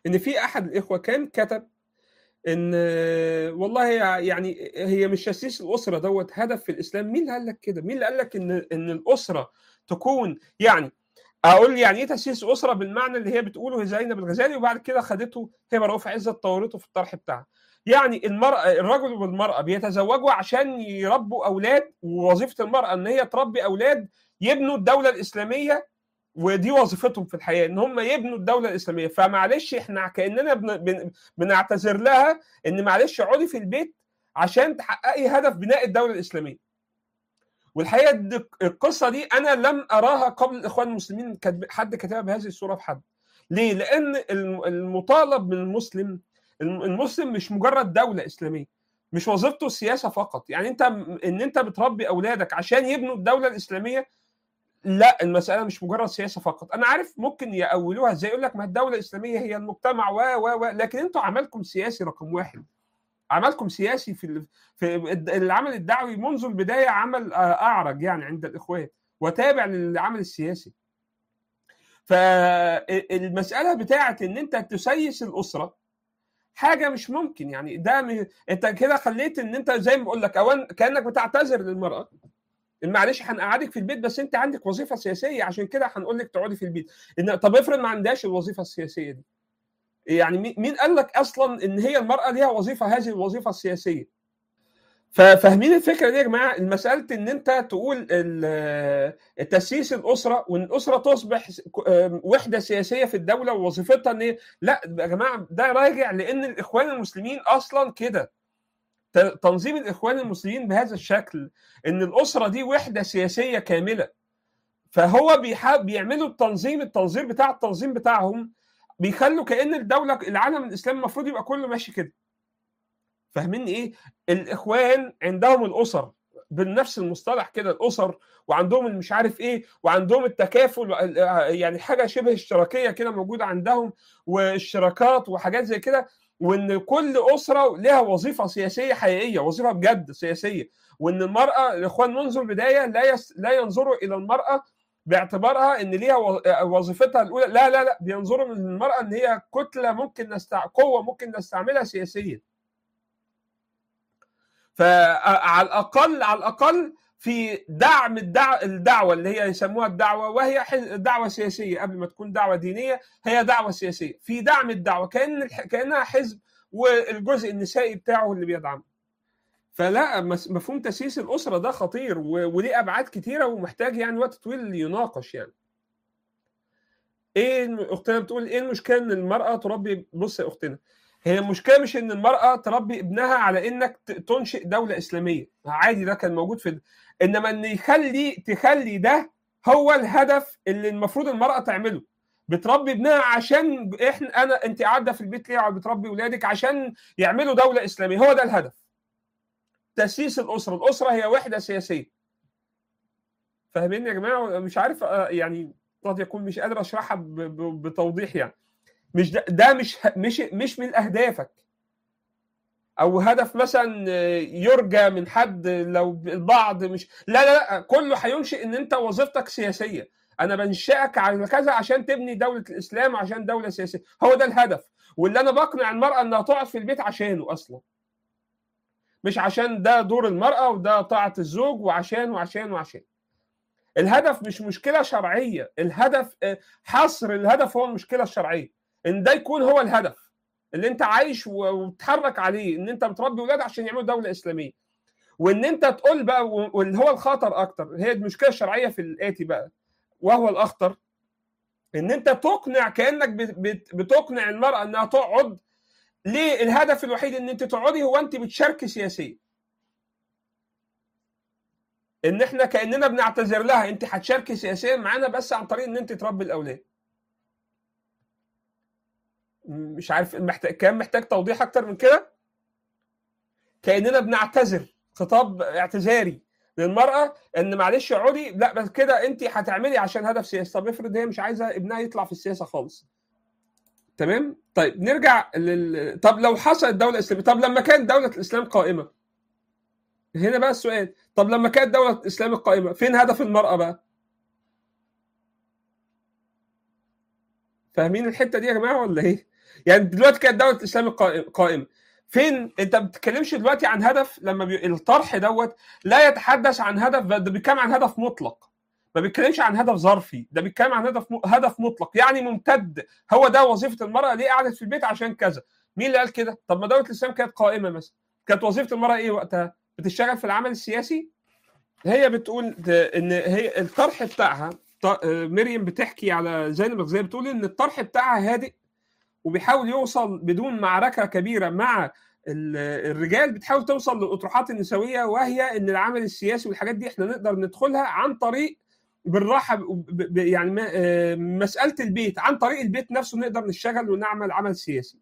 ان في احد الاخوه كان كتب ان والله يعني هي مش تاسيس الاسره دوت هدف في الاسلام مين اللي قال لك كده مين اللي قال لك ان ان الاسره تكون يعني اقول يعني ايه تاسيس اسره بالمعنى اللي هي بتقوله زينب الغزالي وبعد كده خدته هبه رؤوف عزت طورته في الطرح بتاعها يعني المرأة الرجل والمرأة بيتزوجوا عشان يربوا أولاد ووظيفة المرأة إن هي تربي أولاد يبنوا الدولة الإسلامية ودي وظيفتهم في الحياة إن هم يبنوا الدولة الإسلامية فمعلش إحنا كأننا بن بن بنعتذر لها إن معلش اقعدي في البيت عشان تحققي هدف بناء الدولة الإسلامية والحقيقة القصة دي أنا لم أراها قبل الإخوان المسلمين حد كتبها بهذه الصورة في حد ليه؟ لأن المطالب من المسلم المسلم مش مجرد دولة إسلامية مش وظيفته السياسة فقط يعني أنت إن أنت بتربي أولادك عشان يبنوا الدولة الإسلامية لا المسألة مش مجرد سياسة فقط أنا عارف ممكن يأولوها إزاي يقول لك ما الدولة الإسلامية هي المجتمع و و و لكن أنتوا عملكم سياسي رقم واحد عملكم سياسي في في العمل الدعوي منذ البداية عمل أعرج يعني عند الإخوان وتابع للعمل السياسي فالمسألة بتاعت إن أنت تسيس الأسرة حاجه مش ممكن يعني ده م... انت كده خليت ان انت زي ما بقول لك اولا كانك بتعتذر للمراه معلش هنقعدك في البيت بس انت عندك وظيفه سياسيه عشان كده هنقول لك تقعدي في البيت إن طب افرض ما عندهاش الوظيفه السياسيه دي يعني مين قال لك اصلا ان هي المراه ليها وظيفه هذه الوظيفه السياسيه ففاهمين الفكره دي يا جماعه المساله ان انت تقول تاسيس الاسره وان الاسره تصبح وحده سياسيه في الدوله ووظيفتها ان لا يا جماعه ده راجع لان الاخوان المسلمين اصلا كده تنظيم الاخوان المسلمين بهذا الشكل ان الاسره دي وحده سياسيه كامله فهو بيحب بيعملوا التنظيم التنظير بتاع التنظيم بتاعهم بيخلوا كان الدوله العالم الاسلامي المفروض يبقى كله ماشي كده فاهمين ايه؟ الاخوان عندهم الاسر بنفس المصطلح كده الاسر وعندهم مش عارف ايه وعندهم التكافل يعني حاجه شبه اشتراكيه كده موجوده عندهم واشتراكات وحاجات زي كده وان كل اسره لها وظيفه سياسيه حقيقيه وظيفه بجد سياسيه وان المراه الاخوان منذ البدايه لا يس لا ينظروا الى المراه باعتبارها ان ليها وظيفتها الاولى لا لا لا بينظروا للمراه ان هي كتله ممكن نستع... قوه ممكن نستعملها سياسيا فعلى الاقل على الاقل في دعم الدعوة, الدعوة اللي هي يسموها الدعوة وهي دعوة سياسية قبل ما تكون دعوة دينية هي دعوة سياسية في دعم الدعوة كأن كأنها حزب والجزء النسائي بتاعه اللي بيدعمه فلا مفهوم تسييس الأسرة ده خطير وليه أبعاد كتيرة ومحتاج يعني وقت طويل يناقش يعني ايه اختنا بتقول ايه المشكله ان المراه تربي بص يا اختنا هي المشكله مش ان المراه تربي ابنها على انك تنشئ دوله اسلاميه عادي ده كان موجود في انما ان يخلي تخلي ده هو الهدف اللي المفروض المراه تعمله بتربي ابنها عشان احنا انا انت قاعده في البيت ليه بتربي ولادك عشان يعملوا دوله اسلاميه هو ده الهدف تاسيس الاسره الاسره هي وحده سياسيه فاهمين يا جماعه مش عارف يعني قد يكون مش قادر اشرحها بتوضيح يعني مش ده, ده مش مش مش من اهدافك او هدف مثلا يرجى من حد لو البعض مش لا لا لا كله هينشئ ان انت وظيفتك سياسيه انا بنشئك على كذا عشان تبني دوله الاسلام عشان دوله سياسيه هو ده الهدف واللي انا بقنع المراه انها تقعد في البيت عشانه اصلا مش عشان ده دور المراه وده طاعه الزوج وعشان وعشان وعشان الهدف مش مشكله شرعيه الهدف حصر الهدف هو المشكله الشرعيه ان ده يكون هو الهدف اللي انت عايش وتتحرك عليه ان انت بتربي ولاد عشان يعملوا دوله اسلاميه وان انت تقول بقى واللي هو الخطر اكتر هي المشكله الشرعيه في الاتي بقى وهو الاخطر ان انت تقنع كانك بتقنع المراه انها تقعد ليه الهدف الوحيد ان انت تقعدي هو انت بتشاركي سياسيا ان احنا كاننا بنعتذر لها انت هتشاركي سياسيا معانا بس عن طريق ان انت تربي الاولاد مش عارف محتاج كان محتاج توضيح اكتر من كده كاننا بنعتذر خطاب اعتذاري للمراه ان معلش اقعدي لا بس كده انت هتعملي عشان هدف سياسي طب افرض هي مش عايزه ابنها يطلع في السياسه خالص تمام طيب نرجع لل... طب لو حصلت دوله اسلاميه طب لما كانت دوله الاسلام قائمه هنا بقى السؤال طب لما كانت دوله الاسلام القائمه فين هدف المراه بقى فاهمين الحته دي يا جماعه ولا ايه يعني دلوقتي كانت دوله الاسلام القائم- قائمه فين انت ما بتتكلمش دلوقتي عن هدف لما بي... الطرح دوت لا يتحدث عن هدف ده بيتكلم عن هدف مطلق ما بيتكلمش عن هدف ظرفي ده بيتكلم عن هدف م... هدف مطلق يعني ممتد هو ده وظيفه المراه ليه قعدت في البيت عشان كذا مين اللي قال كده طب ما دوله الاسلام كانت قائمه مثلا كانت وظيفه المراه ايه وقتها بتشتغل في العمل السياسي هي بتقول ده- ان هي الطرح بتاعها ط- مريم بتحكي على زينب الغزالي بتقول ان الطرح بتاعها هادئ وبيحاول يوصل بدون معركه كبيره مع ال- الرجال بتحاول توصل للاطروحات النسويه وهي ان العمل السياسي والحاجات دي احنا نقدر ندخلها عن طريق بالراحه ب- ب- يعني ما- آه، مساله البيت عن طريق البيت نفسه نقدر نشتغل ونعمل عمل سياسي.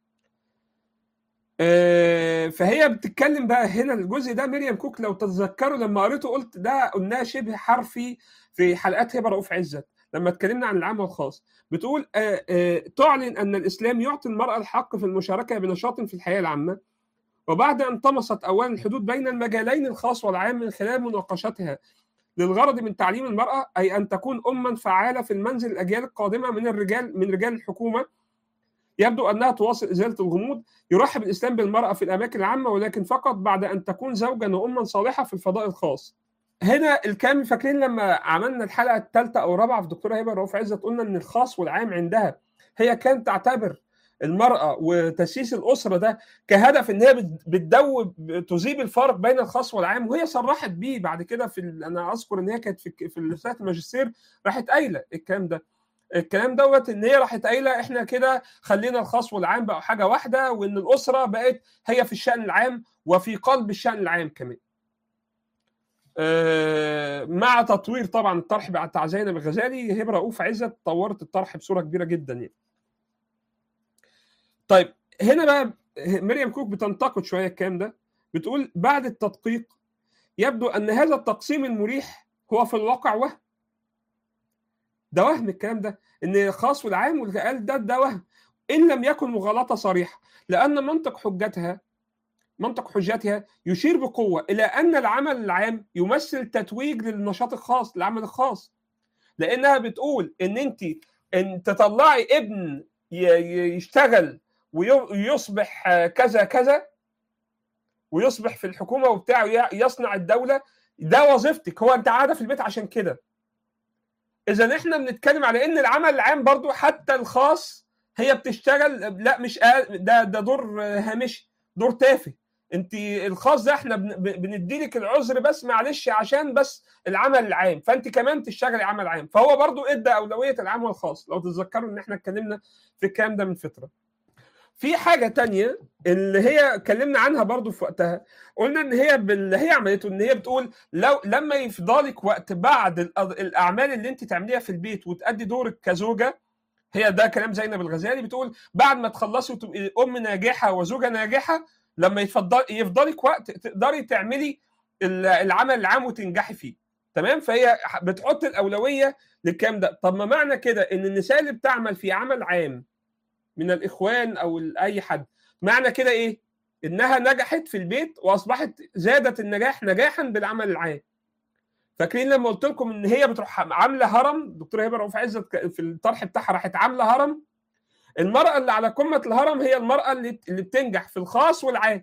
آه، فهي بتتكلم بقى هنا الجزء ده مريم كوك لو تتذكروا لما قريته قلت ده قلناه شبه حرفي في حلقات هبه رؤوف عزت لما اتكلمنا عن العام والخاص بتقول آه، آه، تعلن ان الاسلام يعطي المراه الحق في المشاركه بنشاط في الحياه العامه وبعد ان طمست اولا الحدود بين المجالين الخاص والعام من خلال مناقشتها للغرض من تعليم المراه اي ان تكون اما فعاله في المنزل الاجيال القادمه من الرجال من رجال الحكومه يبدو انها تواصل ازاله الغموض يرحب الاسلام بالمراه في الاماكن العامه ولكن فقط بعد ان تكون زوجا واما صالحه في الفضاء الخاص. هنا الكام فاكرين لما عملنا الحلقه الثالثه او الرابعه في دكتوره هبه رؤوف عزت قلنا ان الخاص والعام عندها هي كانت تعتبر المراه وتاسيس الاسره ده كهدف ان هي بت- بتدوب تذيب الفرق بين الخاص والعام وهي صرحت بيه بعد كده في ال- انا اذكر ان هي كانت في في رساله الماجستير راحت قايله الكلام ده الكلام دوت ان هي راحت قايله احنا كده خلينا الخاص والعام بقوا حاجه واحده وان الاسره بقت هي في الشان العام وفي قلب الشان العام كمان. آه، مع تطوير طبعا الطرح بتاع زينب الغزالي هبه رؤوف عزت طورت الطرح بصوره كبيره جدا يعني. طيب هنا بقى مريم كوك بتنتقد شويه الكلام ده بتقول بعد التدقيق يبدو ان هذا التقسيم المريح هو في الواقع وهم ده وهم الكلام ده ان الخاص والعام والقال ده ده وهم ان لم يكن مغالطه صريحه لان منطق حجتها منطق حجتها يشير بقوه الى ان العمل العام يمثل تتويج للنشاط الخاص للعمل الخاص لانها بتقول ان انت ان تطلعي ابن ي- ي- يشتغل ويصبح كذا كذا ويصبح في الحكومه وبتاع يصنع الدوله ده وظيفتك هو انت قاعده في البيت عشان كده اذا احنا بنتكلم على ان العمل العام برضو حتى الخاص هي بتشتغل لا مش قا- ده ده دور هامشي دور تافه انت الخاص ده احنا بن- بنديلك العذر بس معلش عشان بس العمل العام فانت كمان تشتغلي عمل عام فهو برضو ادى اولويه العام والخاص لو تتذكروا ان احنا اتكلمنا في الكلام ده من فتره في حاجة تانية اللي هي اتكلمنا عنها برضو في وقتها قلنا ان هي باللي هي عملته ان هي بتقول لو لما يفضلك وقت بعد الأض- الاعمال اللي انت تعمليها في البيت وتأدي دورك كزوجة هي ده كلام زينب الغزالي بتقول بعد ما تخلصي وتبقي ام ناجحة وزوجة ناجحة لما يفضل يفضلك وقت تقدري تعملي ال- العمل العام وتنجحي فيه تمام فهي بتحط الاولويه للكلام ده طب ما معنى كده ان النساء اللي بتعمل في عمل عام من الاخوان او اي حد معنى كده ايه انها نجحت في البيت واصبحت زادت النجاح نجاحا بالعمل العام فاكرين لما قلت لكم ان هي بتروح عامله هرم دكتوره هبه رؤوف عزت في الطرح بتاعها راحت عامله هرم المراه اللي على قمه الهرم هي المراه اللي اللي بتنجح في الخاص والعام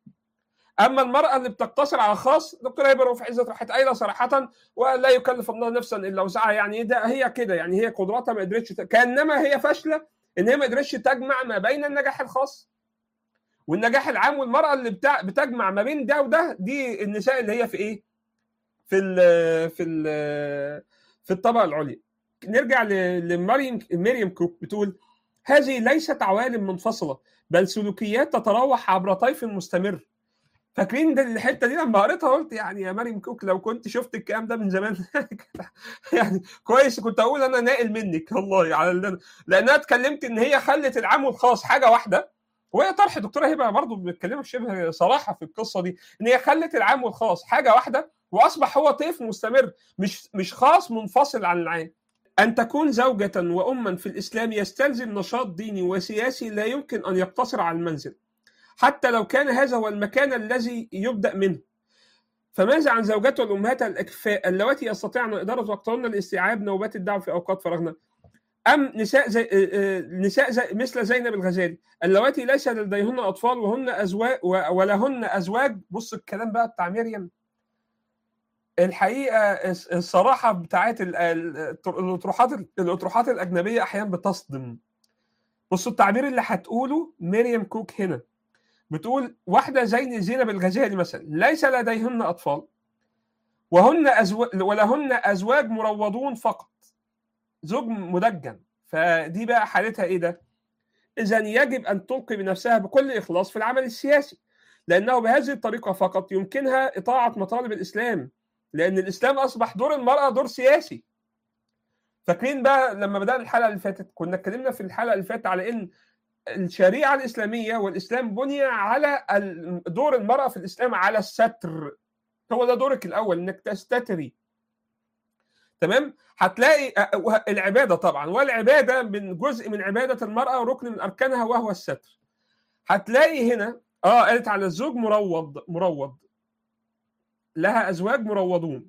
اما المراه اللي بتقتصر على الخاص دكتوره هبه رؤوف عزت راحت قايله صراحه ولا يكلف الله نفسا الا وسعها يعني ده هي كده يعني هي قدراتها ما قدرتش ت- كانما هي فاشله ان هي ما قدرتش تجمع ما بين النجاح الخاص والنجاح العام والمراه اللي بتاع بتجمع ما بين ده وده دي النساء اللي هي في ايه؟ في ال في ال في الطبقه العليا. نرجع ل- لمريم مريم كروك بتقول هذه ليست عوالم منفصله بل سلوكيات تتراوح عبر طيف مستمر. فاكرين ده الحته دي لما قريتها قلت يعني يا مريم كوك لو كنت شفت الكلام ده من زمان يعني كويس كنت اقول انا ناقل منك والله على اللي أنا لانها اتكلمت ان هي خلت العام والخاص حاجه واحده وهي طرح دكتوره هبه برضه بتكلمها بشبه صراحه في القصه دي ان هي خلت العام والخاص حاجه واحده واصبح هو طيف مستمر مش مش خاص منفصل عن العام أن تكون زوجة وأما في الإسلام يستلزم نشاط ديني وسياسي لا يمكن أن يقتصر على المنزل حتى لو كان هذا هو المكان الذي يبدأ منه فماذا عن زوجات والأمهات الأكفاء اللواتي يستطيعن إدارة وقتهن لاستيعاب نوبات الدعوة في أوقات فراغنا ام نساء زي آه، آه، نساء زي مثل زينب الغزالي اللواتي ليس لديهن اطفال وهن ازواج و- ولهن ازواج بص الكلام بقى بتاع مريم الحقيقه الص- الصراحه بتاعت ال- ال- الاطروحات الاطروحات الاجنبيه احيانا بتصدم بصوا التعبير اللي هتقوله مريم كوك هنا بتقول واحده زي زينب الغزالي مثلا ليس لديهن اطفال وهن أزواج ولهن ازواج مروضون فقط زوج مدجن فدي بقى حالتها ايه ده؟ اذا يجب ان تلقي بنفسها بكل اخلاص في العمل السياسي لانه بهذه الطريقه فقط يمكنها اطاعه مطالب الاسلام لان الاسلام اصبح دور المراه دور سياسي فاكرين بقى لما بدانا الحلقه اللي فاتت كنا اتكلمنا في الحلقه اللي فاتت على ان الشريعه الاسلاميه والاسلام بني على ال- دور المراه في الاسلام على الستر هو ده دورك الاول انك تستتري تمام هتلاقي أ- وه- العباده طبعا والعباده من جزء من عباده المراه ركن من اركانها وهو الستر هتلاقي هنا اه قالت على الزوج مروض مروض لها ازواج مروضون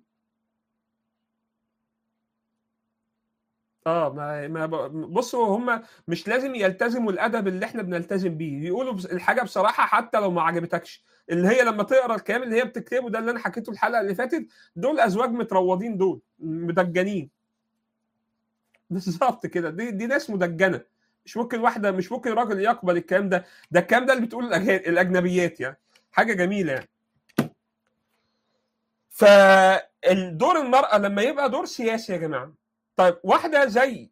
اه ما ما ب- بصوا هم مش لازم يلتزموا الادب اللي احنا بنلتزم بيه يقولوا بس- الحاجه بصراحه حتى لو ما عجبتكش اللي هي لما تقرا الكلام اللي هي بتكتبه ده اللي انا حكيته الحلقه اللي فاتت دول ازواج متروضين دول مدجنين بالظبط كده دي دي ناس مدجنه مش ممكن واحده مش ممكن راجل يقبل الكلام ده ده الكلام ده اللي بتقول الأجه- الاجنبيات يعني حاجه جميله يعني فالدور المراه لما يبقى دور سياسي يا جماعه طيب واحده زي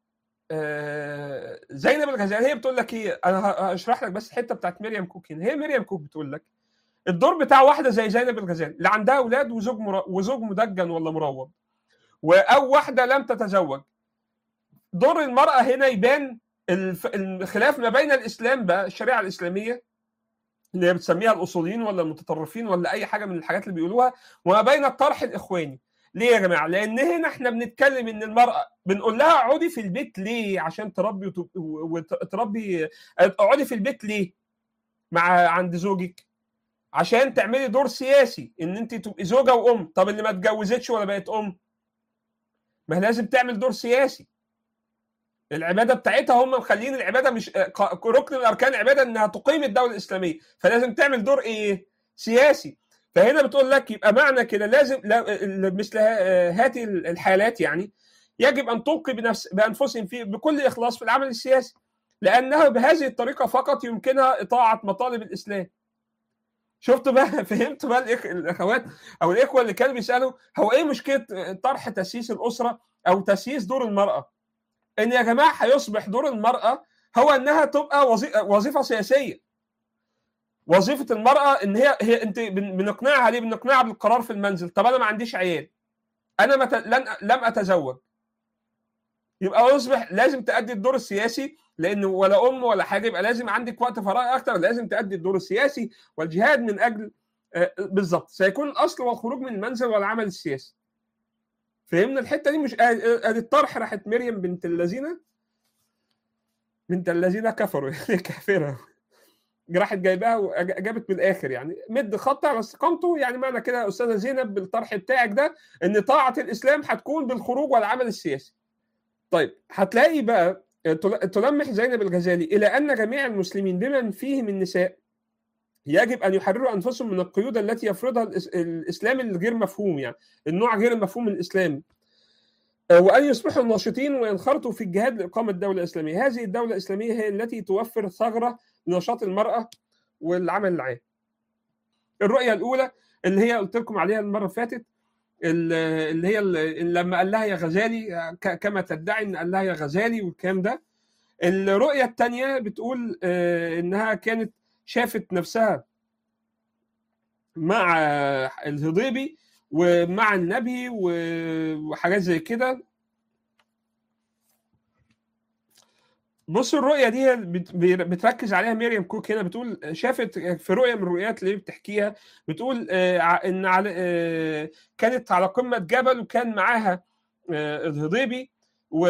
آه، زينب الغزالي هي بتقول لك ايه انا ه- هشرح لك بس الحته بتاعت مريم كوك هنا هي مريم كوك بتقول لك الدور بتاع واحده زي زينب الغزالي اللي عندها اولاد وزوج مر... وزوج مدجن ولا مروض و- او واحده لم تتزوج دور المراه هنا يبان الف... الخلاف ما بين الاسلام بقى الشريعه الاسلاميه اللي هي بتسميها الاصوليين ولا المتطرفين ولا اي حاجه من الحاجات اللي بيقولوها وما بين الطرح الاخواني ليه يا جماعه؟ لان هنا احنا بنتكلم ان المراه بنقول لها اقعدي في البيت ليه؟ عشان تربي وت- وتربي اقعدي في البيت ليه؟ مع عند زوجك عشان تعملي دور سياسي ان انت تبقي زوجه وام، طب اللي ما اتجوزتش ولا بقت ام؟ ما هي لازم تعمل دور سياسي. العباده بتاعتها هم مخلين العباده مش ق- ركن من اركان العباده انها تقيم الدوله الاسلاميه، فلازم تعمل دور ايه؟ سياسي. فهنا بتقول لك يبقى معنى كده لازم لا- مثل ه- هذه الحالات يعني يجب ان تلقي بنفس بانفسهم في بكل اخلاص في العمل السياسي لانه بهذه الطريقه فقط يمكنها اطاعه مطالب الاسلام. شفت بقى فهمت بقى الإخ... الاخوات او الاخوه اللي كانوا بيسالوا هو ايه مشكله طرح تاسيس الاسره او تاسيس دور المراه؟ ان يا جماعه هيصبح دور المراه هو انها تبقى وظي... وظيفه سياسيه. وظيفه المراه ان هي هي انت بن- بنقنعها ليه؟ بنقنعها بالقرار في المنزل، طب انا ما عنديش عيال. انا مت... لن... لم اتزوج. يبقى يصبح لازم تأدي الدور السياسي لان ولا ام ولا حاجه يبقى لازم عندك وقت فراغ اكتر لازم تأدي الدور السياسي والجهاد من اجل آه، بالظبط سيكون الاصل والخروج من المنزل والعمل السياسي. فهمنا الحته دي مش ادي ادي الطرح راحت مريم بنت اللذينه بنت الذين كفروا يعني كافره راحت جايباها وجابت من الاخر يعني مد خط على استقامته يعني معنى كده يا استاذه زينب بالطرح بتاعك ده ان طاعه الاسلام هتكون بالخروج والعمل السياسي. طيب هتلاقي بقى تل- تلمح زينب الغزالي الى ان جميع المسلمين بمن فيهم النساء يجب ان يحرروا انفسهم من القيود التي يفرضها الإس- الاسلام الغير مفهوم يعني النوع غير المفهوم من الاسلام آه، وان يصبحوا ناشطين وينخرطوا في الجهاد لاقامه الدوله الاسلاميه، هذه الدوله الاسلاميه هي التي توفر ثغره لنشاط المراه والعمل العام. الرؤيه الاولى اللي هي قلت لكم عليها المره اللي فاتت ال- اللي هي ال- لما قال لها يا غزالي ك- كما تدعي ان قال لها يا غزالي والكلام ده. الرؤيه الثانيه بتقول آه، انها كانت شافت نفسها مع الهضيبي ومع النبي و- وحاجات زي كده بص الرؤية دي بت- بتركز عليها ميريام كوك هنا بتقول شافت في رؤية من الرؤيات اللي بتحكيها بتقول آه، ع- ان على آه، كانت على قمة جبل وكان معاها آه، الهضيبي و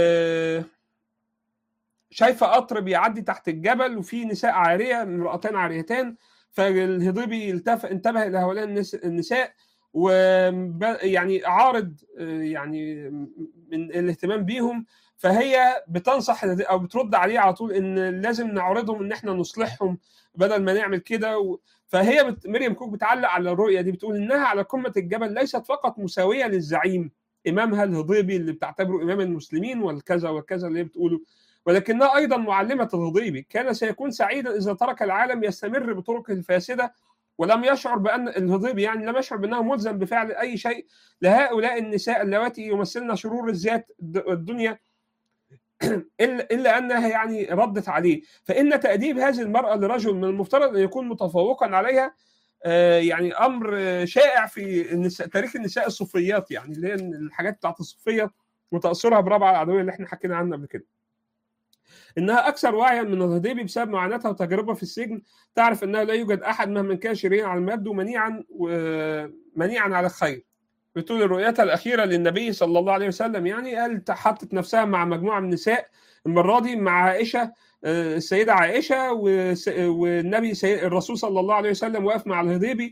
شايفه قطر بيعدي تحت الجبل وفي نساء عاريه امرأتان عاريتان فالهضيبي التف... انتبه الى هؤلاء النس... النساء و يعني عارض آه، يعني من الاهتمام بيهم فهي بتنصح او بترد عليه على طول ان لازم نعرضهم ان احنا نصلحهم بدل ما نعمل كده و... فهي بت... مريم كوك بتعلق على الرؤيه دي بتقول انها على قمه الجبل ليست فقط مساويه للزعيم امامها الهضيبي اللي بتعتبره امام المسلمين والكذا والكذا اللي هي بتقوله ولكنها ايضا معلمه الهضيبي كان سيكون سعيدا اذا ترك العالم يستمر بطرقه الفاسده ولم يشعر بان الهضيبي يعني لم يشعر بانه ملزم بفعل اي شيء لهؤلاء النساء اللواتي يمثلن شرور الذات الدنيا الا الا انها يعني ردت عليه فان تاديب هذه المراه لرجل من المفترض ان يكون متفوقا عليها يعني امر شائع في النساء تاريخ النساء الصوفيات يعني اللي هي الحاجات بتاعت الصوفيه وتاثرها برابعه العدويه اللي احنا حكينا عنها قبل كده. انها اكثر وعيا من الهضيبي بسبب معاناتها وتجربها في السجن تعرف انه لا يوجد احد مهما كان شريرا على المبدأ ومنيعا ومنيعا على الخير. بتقول رؤيتها الاخيره للنبي صلى الله عليه وسلم يعني قال حطت نفسها مع مجموعه من النساء المره دي مع عائشه السيده عائشه والنبي الرسول صلى الله عليه وسلم واقف مع الهضيبي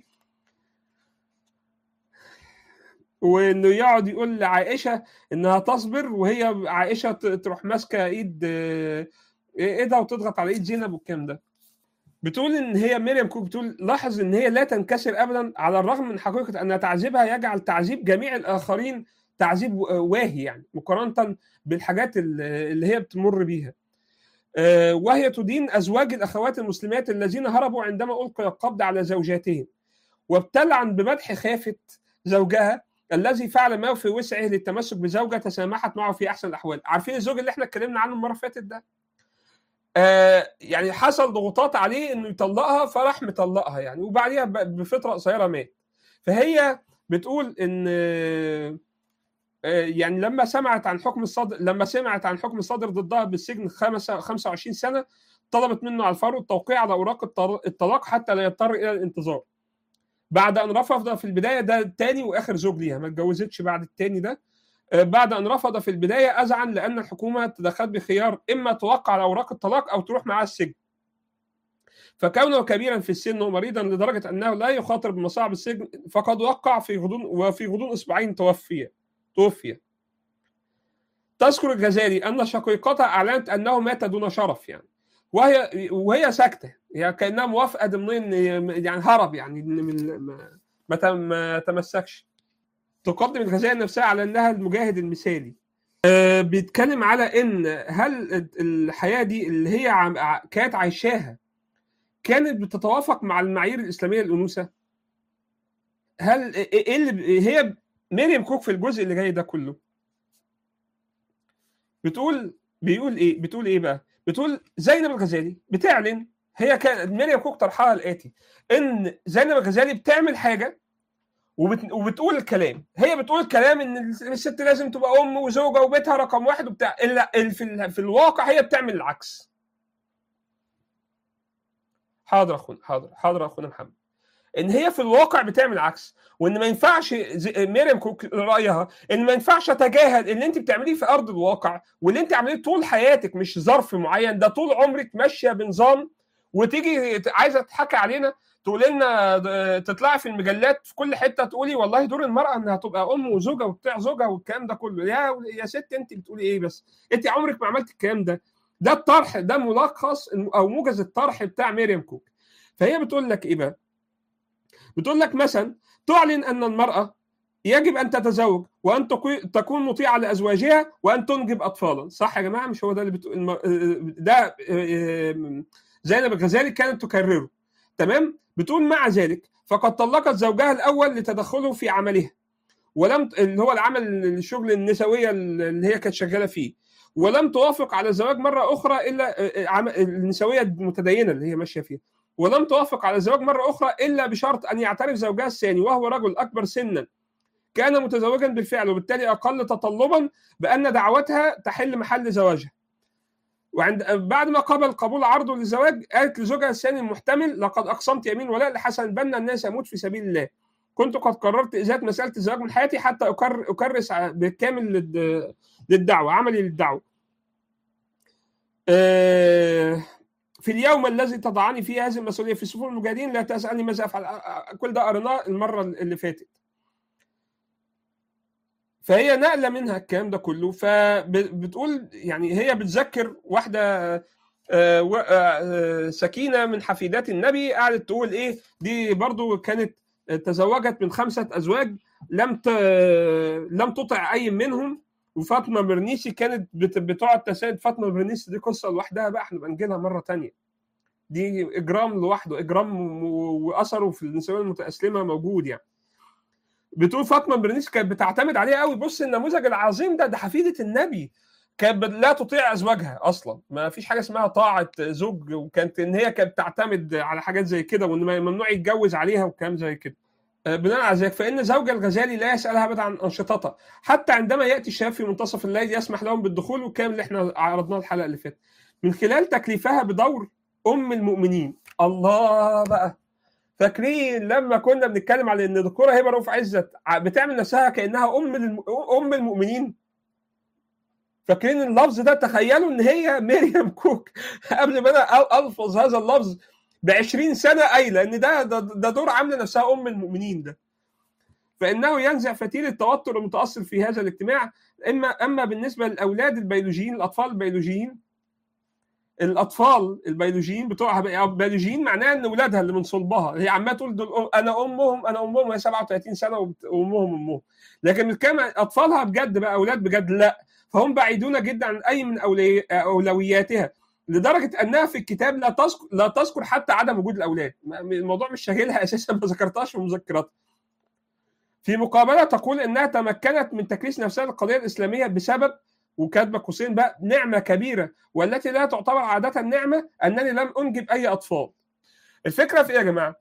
وانه يقعد يقول لعائشه انها تصبر وهي عائشه تروح ماسكه ايد ايدها وتضغط على ايد زينب والكلام ده بتقول ان هي مريم كوك بتقول لاحظ ان هي لا تنكسر ابدا على الرغم من حقيقه ان تعذيبها يجعل تعذيب جميع الاخرين تعذيب واهي يعني مقارنه بالحاجات اللي هي بتمر بيها وهي تدين ازواج الاخوات المسلمات الذين هربوا عندما القي القبض على زوجاتهم وابتلعن بمدح خافه زوجها الذي فعل ما في وسعه للتمسك بزوجه تسامحت معه في احسن الاحوال عارفين الزوج اللي احنا اتكلمنا عنه المره اللي فاتت ده آه يعني حصل ضغوطات عليه انه يطلقها فراح مطلقها يعني وبعديها بفتره قصيره مات فهي بتقول ان آه يعني لما سمعت عن حكم الصدر لما سمعت عن حكم الصادر ضدها بالسجن 25 سنه طلبت منه على الفور التوقيع على اوراق الطلاق حتى لا يضطر الى الانتظار بعد ان رفض في البدايه ده تاني واخر زوج ليها ما اتجوزتش بعد التاني ده بعد ان رفض في البدايه اذعن لان الحكومه تدخلت بخيار اما توقع على اوراق الطلاق او تروح معاه السجن فكونه كبيرا في السن ومريضا لدرجه انه لا يخاطر بمصاعب السجن فقد وقع في غضون وفي غضون اسبوعين توفي توفي تذكر الجزائري ان شقيقتها اعلنت انه مات دون شرف يعني وهي وهي ساكته يعني كانها موافقه ضمن يعني هرب يعني ما ما تمسكش تقدم الغزالة نفسها على انها المجاهد المثالي أه بيتكلم على ان هل الحياه دي اللي هي كانت عايشاها كانت بتتوافق مع المعايير الاسلاميه للانوثه هل ايه اللي هي مريم كوك في الجزء اللي جاي ده كله بتقول بيقول ايه بتقول ايه بقى بتقول زينب الغزالي بتعلن هي كانت مريم كوك طرحها الاتي ان زينب الغزالي بتعمل حاجه وبت... وبتقول الكلام هي بتقول الكلام ان الست لازم تبقى ام وزوجه وبيتها رقم واحد وبتاع الا في, ال... في الواقع هي بتعمل العكس حاضر اخونا حاضر حاضر اخونا محمد ان هي في الواقع بتعمل العكس وان ما ينفعش مريم كوك رايها ان ما ينفعش اتجاهل اللي انت بتعمليه في ارض الواقع واللي انت عامليه طول حياتك مش ظرف معين ده طول عمرك ماشيه بنظام وتيجي عايزه تضحكي علينا تقول لنا تطلعي في المجلات في كل حته تقولي والله دور المراه انها تبقى ام وزوجه وبتاع زوجها والكلام ده كله يا يا ست انت بتقولي ايه بس انت عمرك ما عملت الكلام ده ده الطرح ده ملخص او موجز الطرح بتاع مريم كوك فهي بتقول لك ايه بقى بتقول لك مثلا تعلن ان المراه يجب ان تتزوج وان تكون مطيعه لازواجها وان تنجب اطفالا صح يا جماعه مش هو ده اللي بتقول ده زينب الغزالي كانت تكرره تمام بتقول مع ذلك فقد طلقت زوجها الاول لتدخله في عملها ولم اللي هو العمل الشغل النسويه اللي هي كانت شغاله فيه ولم توافق على الزواج مره اخرى الا النسويه المتدينه اللي هي ماشيه فيها ولم توافق على الزواج مرة أخرى إلا بشرط أن يعترف زوجها الثاني وهو رجل أكبر سنا كان متزوجا بالفعل وبالتالي أقل تطلبا بأن دعوتها تحل محل زواجها وعند بعد ما قبل قبول عرضه للزواج قالت لزوجها الثاني المحتمل لقد أقسمت يمين ولاء لحسن البنا الناس يموت في سبيل الله كنت قد قررت إزالة مسألة الزواج من حياتي حتى أكر أكرس بالكامل للدعوة عملي للدعوة أه في اليوم الذي تضعني فيه هذه المسؤوليه في صفوف المجاهدين لا تسالني ماذا افعل كل ده قريناه المره اللي فاتت فهي نقله منها الكلام ده كله فبتقول يعني هي بتذكر واحده آه، و- آه، سكينه من حفيدات النبي قعدت تقول ايه دي برضو كانت تزوجت من خمسه ازواج لم ت... لم تطع اي منهم وفاطمه برنيسي كانت بت... بتقعد تساعد فاطمه برنيسي دي قصه لوحدها بقى احنا بنجيلها مره تانية دي اجرام لوحده اجرام و- واثره في النسويه المتاسلمه موجود يعني بتقول فاطمه برنيسي كانت بتعتمد عليه قوي بص النموذج العظيم ده ده حفيده النبي كانت بت- لا تطيع ازواجها اصلا ما فيش حاجه اسمها طاعه زوج وكانت ان هي كانت تعتمد على حاجات زي كده وان ممنوع يتجوز عليها وكلام زي كده آه، بناء على ذلك فان زوج الغزالي لا يسالها ابدا عن انشطتها حتى عندما ياتي الشباب في منتصف الليل يسمح لهم بالدخول والكلام اللي احنا عرضناه الحلقه اللي فاتت من خلال تكليفها بدور ام المؤمنين الله بقى فاكرين لما كنا بنتكلم على ان الدكتوره هبه رؤوف عزت ع- بتعمل نفسها كانها ام الم... ام المؤمنين فاكرين اللفظ ده تخيلوا ان هي مريم كوك قبل ما انا أ- الفظ هذا اللفظ ب 20 سنه قايله ان ده ده, ده دور عامله نفسها ام المؤمنين ده فانه ينزع فتيل التوتر المتاصل في هذا الاجتماع اما اما بالنسبه للاولاد البيولوجيين الاطفال البيولوجيين الاطفال البيولوجيين بتوع بيولوجيين معناها ان اولادها اللي من صلبها هي عماله تقول دول أم- انا امهم انا امهم وهي 37 سنه وبت- وامهم امهم لكن بنتكلم عن اطفالها بجد بقى اولاد بجد لا فهم بعيدون جدا عن اي من أولي- اولوياتها لدرجه انها في الكتاب لا تذكر لا تذكر حتى عدم وجود الاولاد ما- الموضوع مش شاغلها اساسا ما ذكرتهاش في مذكراتها في مقابله تقول انها تمكنت من تكريس نفسها للقضيه الاسلاميه بسبب وكاتبه قوسين بقى نعمه كبيره والتي لا تعتبر عاده نعمه انني لم انجب اي اطفال. الفكره في ايه يا جماعه؟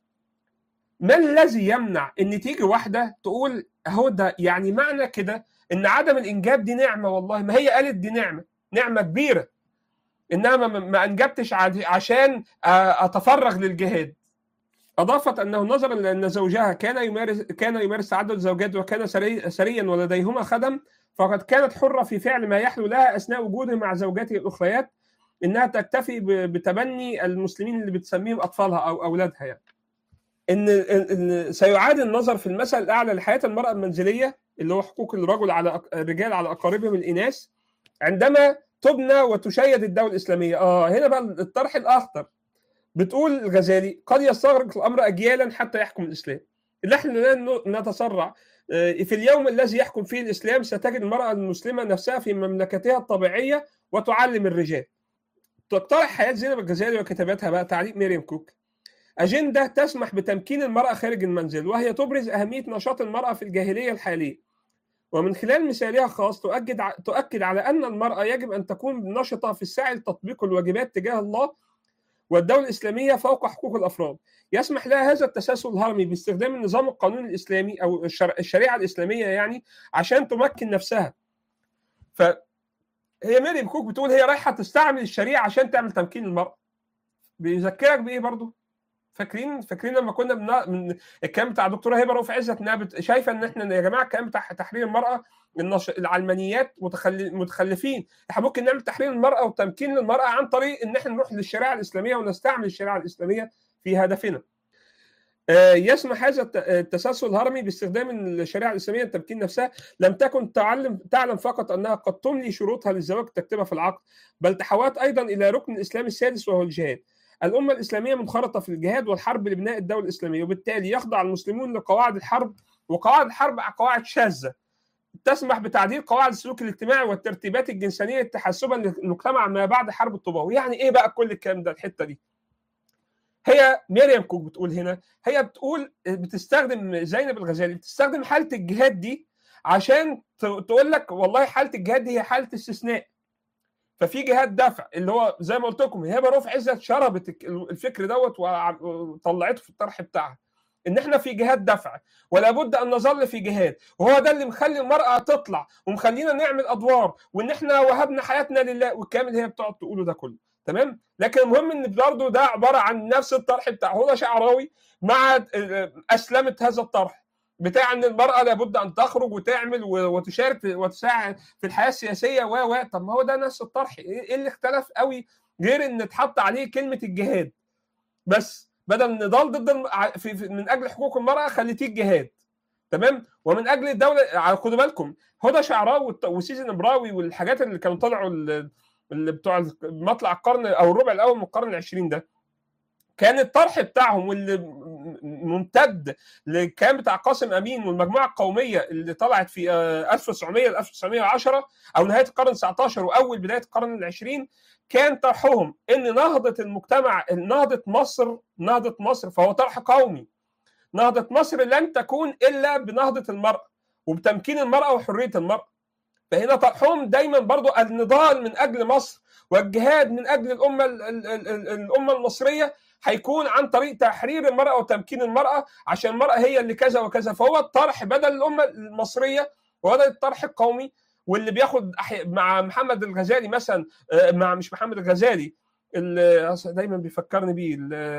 ما الذي يمنع ان تيجي واحده تقول اهو ده يعني معنى كده ان عدم الانجاب دي نعمه والله ما هي قالت دي نعمه نعمه كبيره انها ما, ما انجبتش عاد- عشان آه، اتفرغ للجهاد اضافت انه نظرا لان زوجها كان يمارس كان يمارس تعدد الزوجات وكان سري سريا ولديهما خدم فقد كانت حره في فعل ما يحلو لها اثناء وجوده مع زوجاته الاخريات انها تكتفي ب- بتبني المسلمين اللي بتسميهم اطفالها او اولادها يعني. ان إن سيعاد النظر في المثل الاعلى لحياه المراه المنزليه اللي هو حقوق الرجل على أق- الرجال على اقاربهم الاناث عندما تبنى وتشيد الدوله الاسلاميه اه هنا بقى الطرح الاخطر بتقول الغزالي قد يستغرق الامر اجيالا حتى يحكم الاسلام اللي احنا لا نتسرع آه، في اليوم الذي يحكم فيه الاسلام ستجد المراه المسلمه نفسها في مملكتها الطبيعيه وتعلم الرجال تقترح حياه زينب الغزالي وكتاباتها بقى تعليق ميريام كوك أجندة تسمح بتمكين المرأة خارج المنزل وهي تبرز أهمية نشاط المرأة في الجاهلية الحالية ومن خلال مثالها الخاص تؤكد ع- تؤكد على أن المرأة يجب أن تكون نشطة في السعي لتطبيق الواجبات تجاه الله والدولة الإسلامية فوق حقوق الأفراد يسمح لها هذا التسلسل الهرمي باستخدام النظام القانوني الإسلامي أو الشر- الشريعة الإسلامية يعني عشان تمكن نفسها ف هي ميريم كوك بتقول هي رايحة تستعمل الشريعة عشان تعمل تمكين المرأة بيذكرك بإيه برضو فاكرين فاكرين لما كنا بنا... من الكلام بتاع الدكتوره هبه رؤوف عزت انها بت... شايفه ان احنا يا جماعه الكلام بتاع تحرير المراه النش... العلمانيات متخل... متخلفين احنا ممكن نعمل تحرير المراه وتمكين للمراه عن طريق ان احنا نروح للشريعه الاسلاميه ونستعمل الشريعه الاسلاميه في هدفنا آه، يسمح هذا الت- التسلسل الهرمي باستخدام الشريعه الاسلاميه لتمكين نفسها لم تكن تعلم تعلم فقط انها قد تملي شروطها للزواج تكتبها في العقد بل تحولت ايضا الى ركن الاسلام السادس وهو الجهاد الأمة الإسلامية منخرطة في الجهاد والحرب لبناء الدولة الإسلامية وبالتالي يخضع المسلمون لقواعد الحرب وقواعد الحرب قواعد شاذة تسمح بتعديل قواعد السلوك الاجتماعي والترتيبات الجنسانية تحسبا للمجتمع ما بعد حرب الطوباوي يعني إيه بقى كل الكلام ده الحتة دي هي ميريام كوك بتقول هنا هي بتقول بتستخدم زينب الغزالي بتستخدم حالة الجهاد دي عشان ت- تقول لك والله حالة الجهاد دي هي حالة استثناء ففي جهاد دفع اللي هو زي ما قلت لكم هبه رؤوف عزت شربت الك- الفكر دوت وع- وطلعته في الطرح بتاعها ان احنا في جهاد دفع ولا بد ان نظل في جهاد وهو ده اللي مخلي المراه تطلع ومخلينا نعمل ادوار وان احنا وهبنا حياتنا لله والكلام اللي هي بتقعد تقوله ده كله تمام لكن المهم ان برضه ده عباره عن نفس الطرح بتاع هدى شعراوي مع اسلمت هذا الطرح بتاع ان المراه لابد ان تخرج وتعمل و- وتشارك في- وتساعد في الحياه السياسيه و و طب ما هو ده نفس الطرح ايه إيه اللي اختلف قوي غير ان اتحط عليه كلمه الجهاد بس بدل النضال ضد الم... ع- في... في... من اجل حقوق المراه خليتيه الجهاد تمام ومن اجل الدوله خدوا بالكم هدى شعراوي وسيزي نبراوي والحاجات اللي كانوا طلعوا اللي بتوع مطلع القرن او الربع الاول من القرن العشرين ده كان الطرح بتاعهم واللي ممتد كان بتاع قاسم امين والمجموعه القوميه اللي طلعت في 1900 ل 1910 او نهايه القرن 19 واول بدايه القرن العشرين كان طرحهم ان نهضه المجتمع نهضه مصر نهضه مصر فهو طرح قومي نهضه مصر لن تكون الا بنهضه المراه وبتمكين المراه وحريه المراه فهنا طرحهم دايما برضو النضال من اجل مصر والجهاد من اجل الامه الامه المصريه هيكون عن طريق تحرير المراه وتمكين المراه عشان المراه هي اللي كذا وكذا فهو الطرح بدل الامه المصريه وبدل الطرح القومي واللي بياخد مع محمد الغزالي مثلا مع مش محمد الغزالي اللي دايما بيفكرني بيه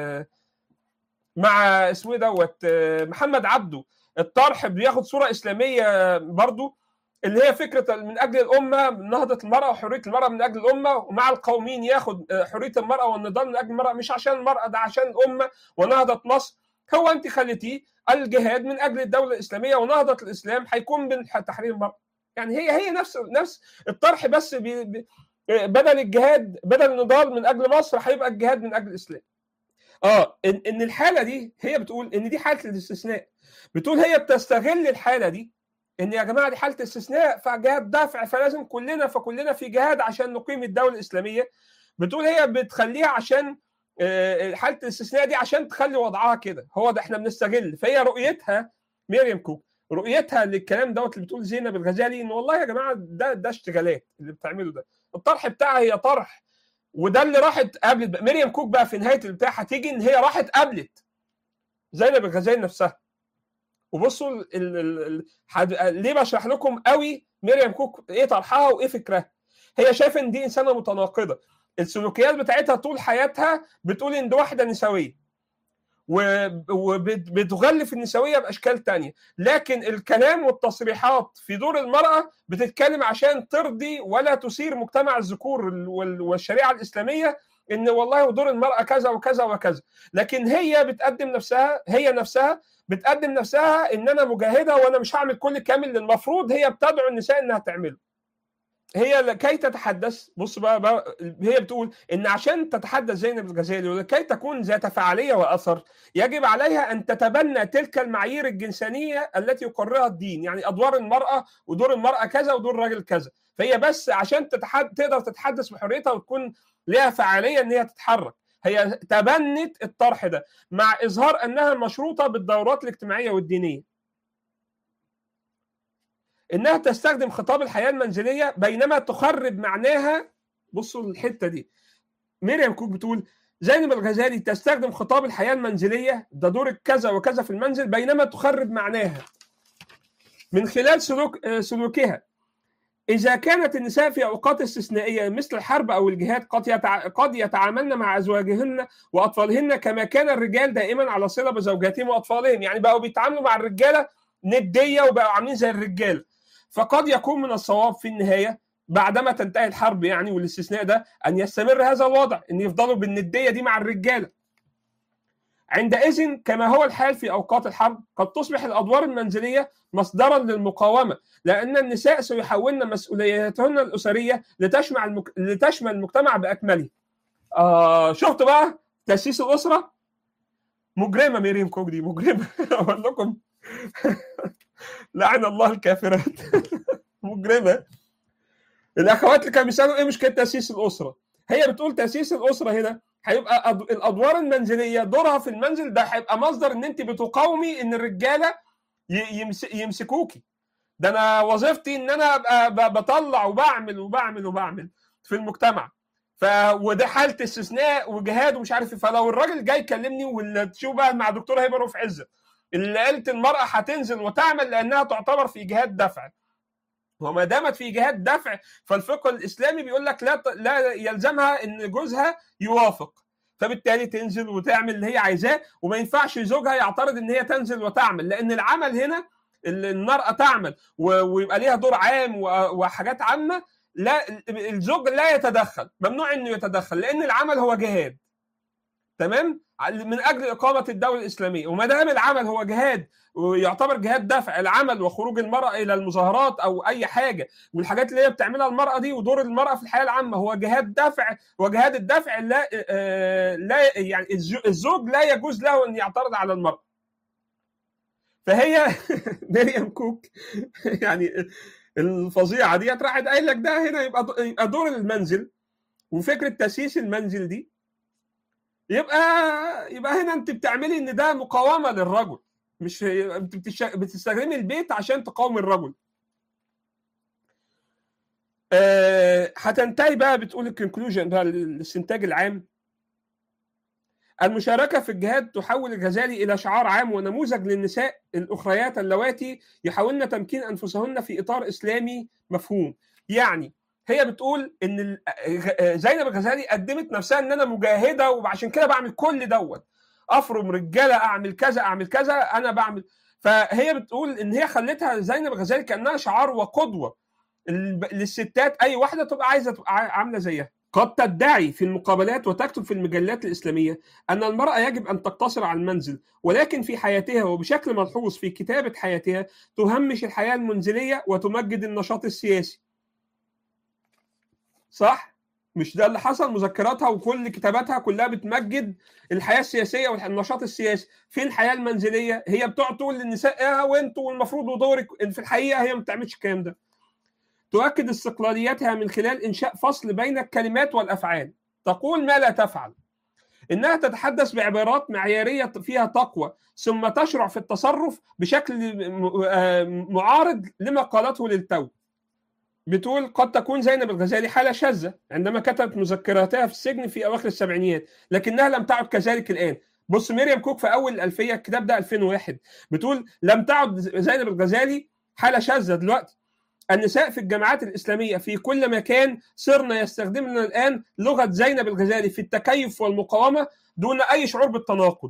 مع اسمه دوت محمد عبده الطرح بياخد صوره اسلاميه برضو اللي هي فكره من اجل الامه نهضه المراه وحريه المراه من اجل الامه ومع القوميين ياخد حريه المراه والنضال من اجل المراه مش عشان المراه ده عشان الامه ونهضه مصر هو انت خليتيه الجهاد من اجل الدوله الاسلاميه ونهضه الاسلام هيكون من تحرير المراه يعني هي هي نفس نفس الطرح بس بي بي بدل الجهاد بدل النضال من اجل مصر هيبقى الجهاد من اجل الاسلام اه ان, إن الحاله دي هي بتقول ان دي حاله الاستثناء بتقول هي بتستغل الحاله دي ان يا جماعه دي حاله استثناء فجهاد دفع فلازم كلنا فكلنا في جهاد عشان نقيم الدوله الاسلاميه بتقول هي بتخليها عشان حاله الاستثناء دي عشان تخلي وضعها كده هو ده احنا بنستغل فهي رؤيتها مريم كوك رؤيتها للكلام دوت اللي بتقول زينب الغزالي ان والله يا جماعه ده ده اشتغالات اللي بتعمله ده الطرح بتاعها هي طرح وده اللي راحت قابلت مريم كوك بقى في نهايه البتاع هتيجي ان هي راحت قابلت زينب الغزالي نفسها وبصوا ال ال ال حد... ليه بشرح لكم قوي مريم كوك ايه طرحها وايه فكرها هي شايفه ان دي انسانه متناقضه السلوكيات بتاعتها طول حياتها بتقول ان دي واحده نسويه وبتغلف النسويه باشكال تانية لكن الكلام والتصريحات في دور المراه بتتكلم عشان ترضي ولا تثير مجتمع الذكور والشريعه الاسلاميه ان والله دور المراه كذا وكذا وكذا لكن هي بتقدم نفسها هي نفسها بتقدم نفسها ان انا مجاهده وانا مش هعمل كل كامل اللي المفروض هي بتدعو النساء انها تعمله هي لكي تتحدث بص بقى, بقى هي بتقول ان عشان تتحدث زينب الغزالي ولكي تكون ذات فعاليه واثر يجب عليها ان تتبنى تلك المعايير الجنسانيه التي يقررها الدين يعني ادوار المراه ودور المراه كذا ودور الراجل كذا فهي بس عشان تتحد... تقدر تتحدث بحريتها وتكون لها فعاليه ان هي تتحرك هي تبنت الطرح ده مع اظهار انها مشروطه بالدورات الاجتماعيه والدينيه انها تستخدم خطاب الحياه المنزليه بينما تخرب معناها بصوا الحته دي مريم كوك بتقول زينب الغزالي تستخدم خطاب الحياه المنزليه ده دورك كذا وكذا في المنزل بينما تخرب معناها من خلال سلوك سلوكها إذا كانت النساء في أوقات استثنائية مثل الحرب أو الجهاد قد يتع... قد يتعاملن مع أزواجهن وأطفالهن كما كان الرجال دائما على صلة بزوجاتهم وأطفالهم، يعني بقوا بيتعاملوا مع الرجالة ندية وبقوا عاملين زي الرجال. فقد يكون من الصواب في النهاية بعدما تنتهي الحرب يعني والاستثناء ده أن يستمر هذا الوضع، أن يفضلوا بالندية دي مع الرجالة. عندئذ كما هو الحال في اوقات الحرب قد تصبح الادوار المنزليه مصدرا للمقاومه لان النساء سيحولن مسؤولياتهن الاسريه لتشمل المك... لتشمل المجتمع باكمله. آه شفت بقى تاسيس الاسره مجرمه ميريم كوك دي مجرمه اقول لكم لعن الله الكافرات مجرمه الاخوات اللي كانوا بيسالوا ايه مشكله تاسيس الاسره هي بتقول تاسيس الاسره هنا هيبقى الادوار المنزليه دورها في المنزل ده هيبقى مصدر ان انت بتقاومي ان الرجاله يمسكوكي ده انا وظيفتي ان انا ابقى بطلع وبعمل وبعمل وبعمل في المجتمع ف وده حاله استثناء وجهاد ومش عارف فلو الراجل جاي يكلمني واللي تشوف بقى مع دكتور هبه رفع عزه اللي قالت المراه هتنزل وتعمل لانها تعتبر في جهاد دفع وما دامت في جهاد دفع فالفقه الاسلامي بيقول لك لا لا يلزمها ان جوزها يوافق فبالتالي تنزل وتعمل اللي هي عايزاه وما ينفعش زوجها يعترض ان هي تنزل وتعمل لان العمل هنا المراه تعمل ويبقى ليها دور عام وحاجات عامه لا الزوج لا يتدخل ممنوع انه يتدخل لان العمل هو جهاد تمام من اجل اقامه الدوله الاسلاميه وما دام العمل هو جهاد ويعتبر جهاد دفع العمل وخروج المراه الى المظاهرات او اي حاجه والحاجات اللي هي بتعملها المراه دي ودور المراه في الحياه العامه هو جهاد دفع وجهاد الدفع لا لا يعني الزوج لا يجوز له ان يعترض على المراه فهي مريم كوك يعني الفظيعه دي راحت قايل لك ده هنا يبقى يبقى دور المنزل وفكره تاسيس المنزل دي يبقى يبقى هنا انت بتعملي ان ده مقاومه للرجل مش انت بتستخدمي البيت عشان تقاومي الرجل أه هتنتهي بقى بتقول الكونكلوجن بقى الاستنتاج العام المشاركة في الجهاد تحول الغزالي إلى شعار عام ونموذج للنساء الأخريات اللواتي يحاولن تمكين أنفسهن في إطار إسلامي مفهوم يعني هي بتقول ان زينب الغزالي قدمت نفسها ان انا مجاهده وعشان كده بعمل كل دوت افرم رجاله اعمل كذا اعمل كذا انا بعمل فهي بتقول ان هي خلتها زينب الغزالي كانها شعار وقدوه للستات اي واحده تبقى عايزه تبقى عامله زيها قد تدعي في المقابلات وتكتب في المجلات الإسلامية أن المرأة يجب أن تقتصر على المنزل ولكن في حياتها وبشكل ملحوظ في كتابة حياتها تهمش الحياة المنزلية وتمجد النشاط السياسي صح؟ مش ده اللي حصل مذكراتها وكل كتاباتها كلها بتمجد الحياه السياسيه والنشاط السياسي في الحياه المنزليه هي بتقعد تقول للنساء اه وانتوا والمفروض ودورك في الحقيقه هي ما بتعملش الكلام ده تؤكد استقلاليتها من خلال انشاء فصل بين الكلمات والافعال تقول ما لا تفعل انها تتحدث بعبارات معياريه فيها تقوى ثم تشرع في التصرف بشكل معارض لما قالته للتو بتقول قد تكون زينب الغزالي حاله شاذه عندما كتبت مذكراتها في السجن في اواخر السبعينيات لكنها لم تعد كذلك الان بص مريم كوك في اول الالفيه الكتاب ده 2001 بتقول لم تعد زينب الغزالي حاله شاذه دلوقتي النساء في الجامعات الإسلامية في كل مكان صرنا يستخدمن الآن لغة زينب الغزالي في التكيف والمقاومة دون أي شعور بالتناقض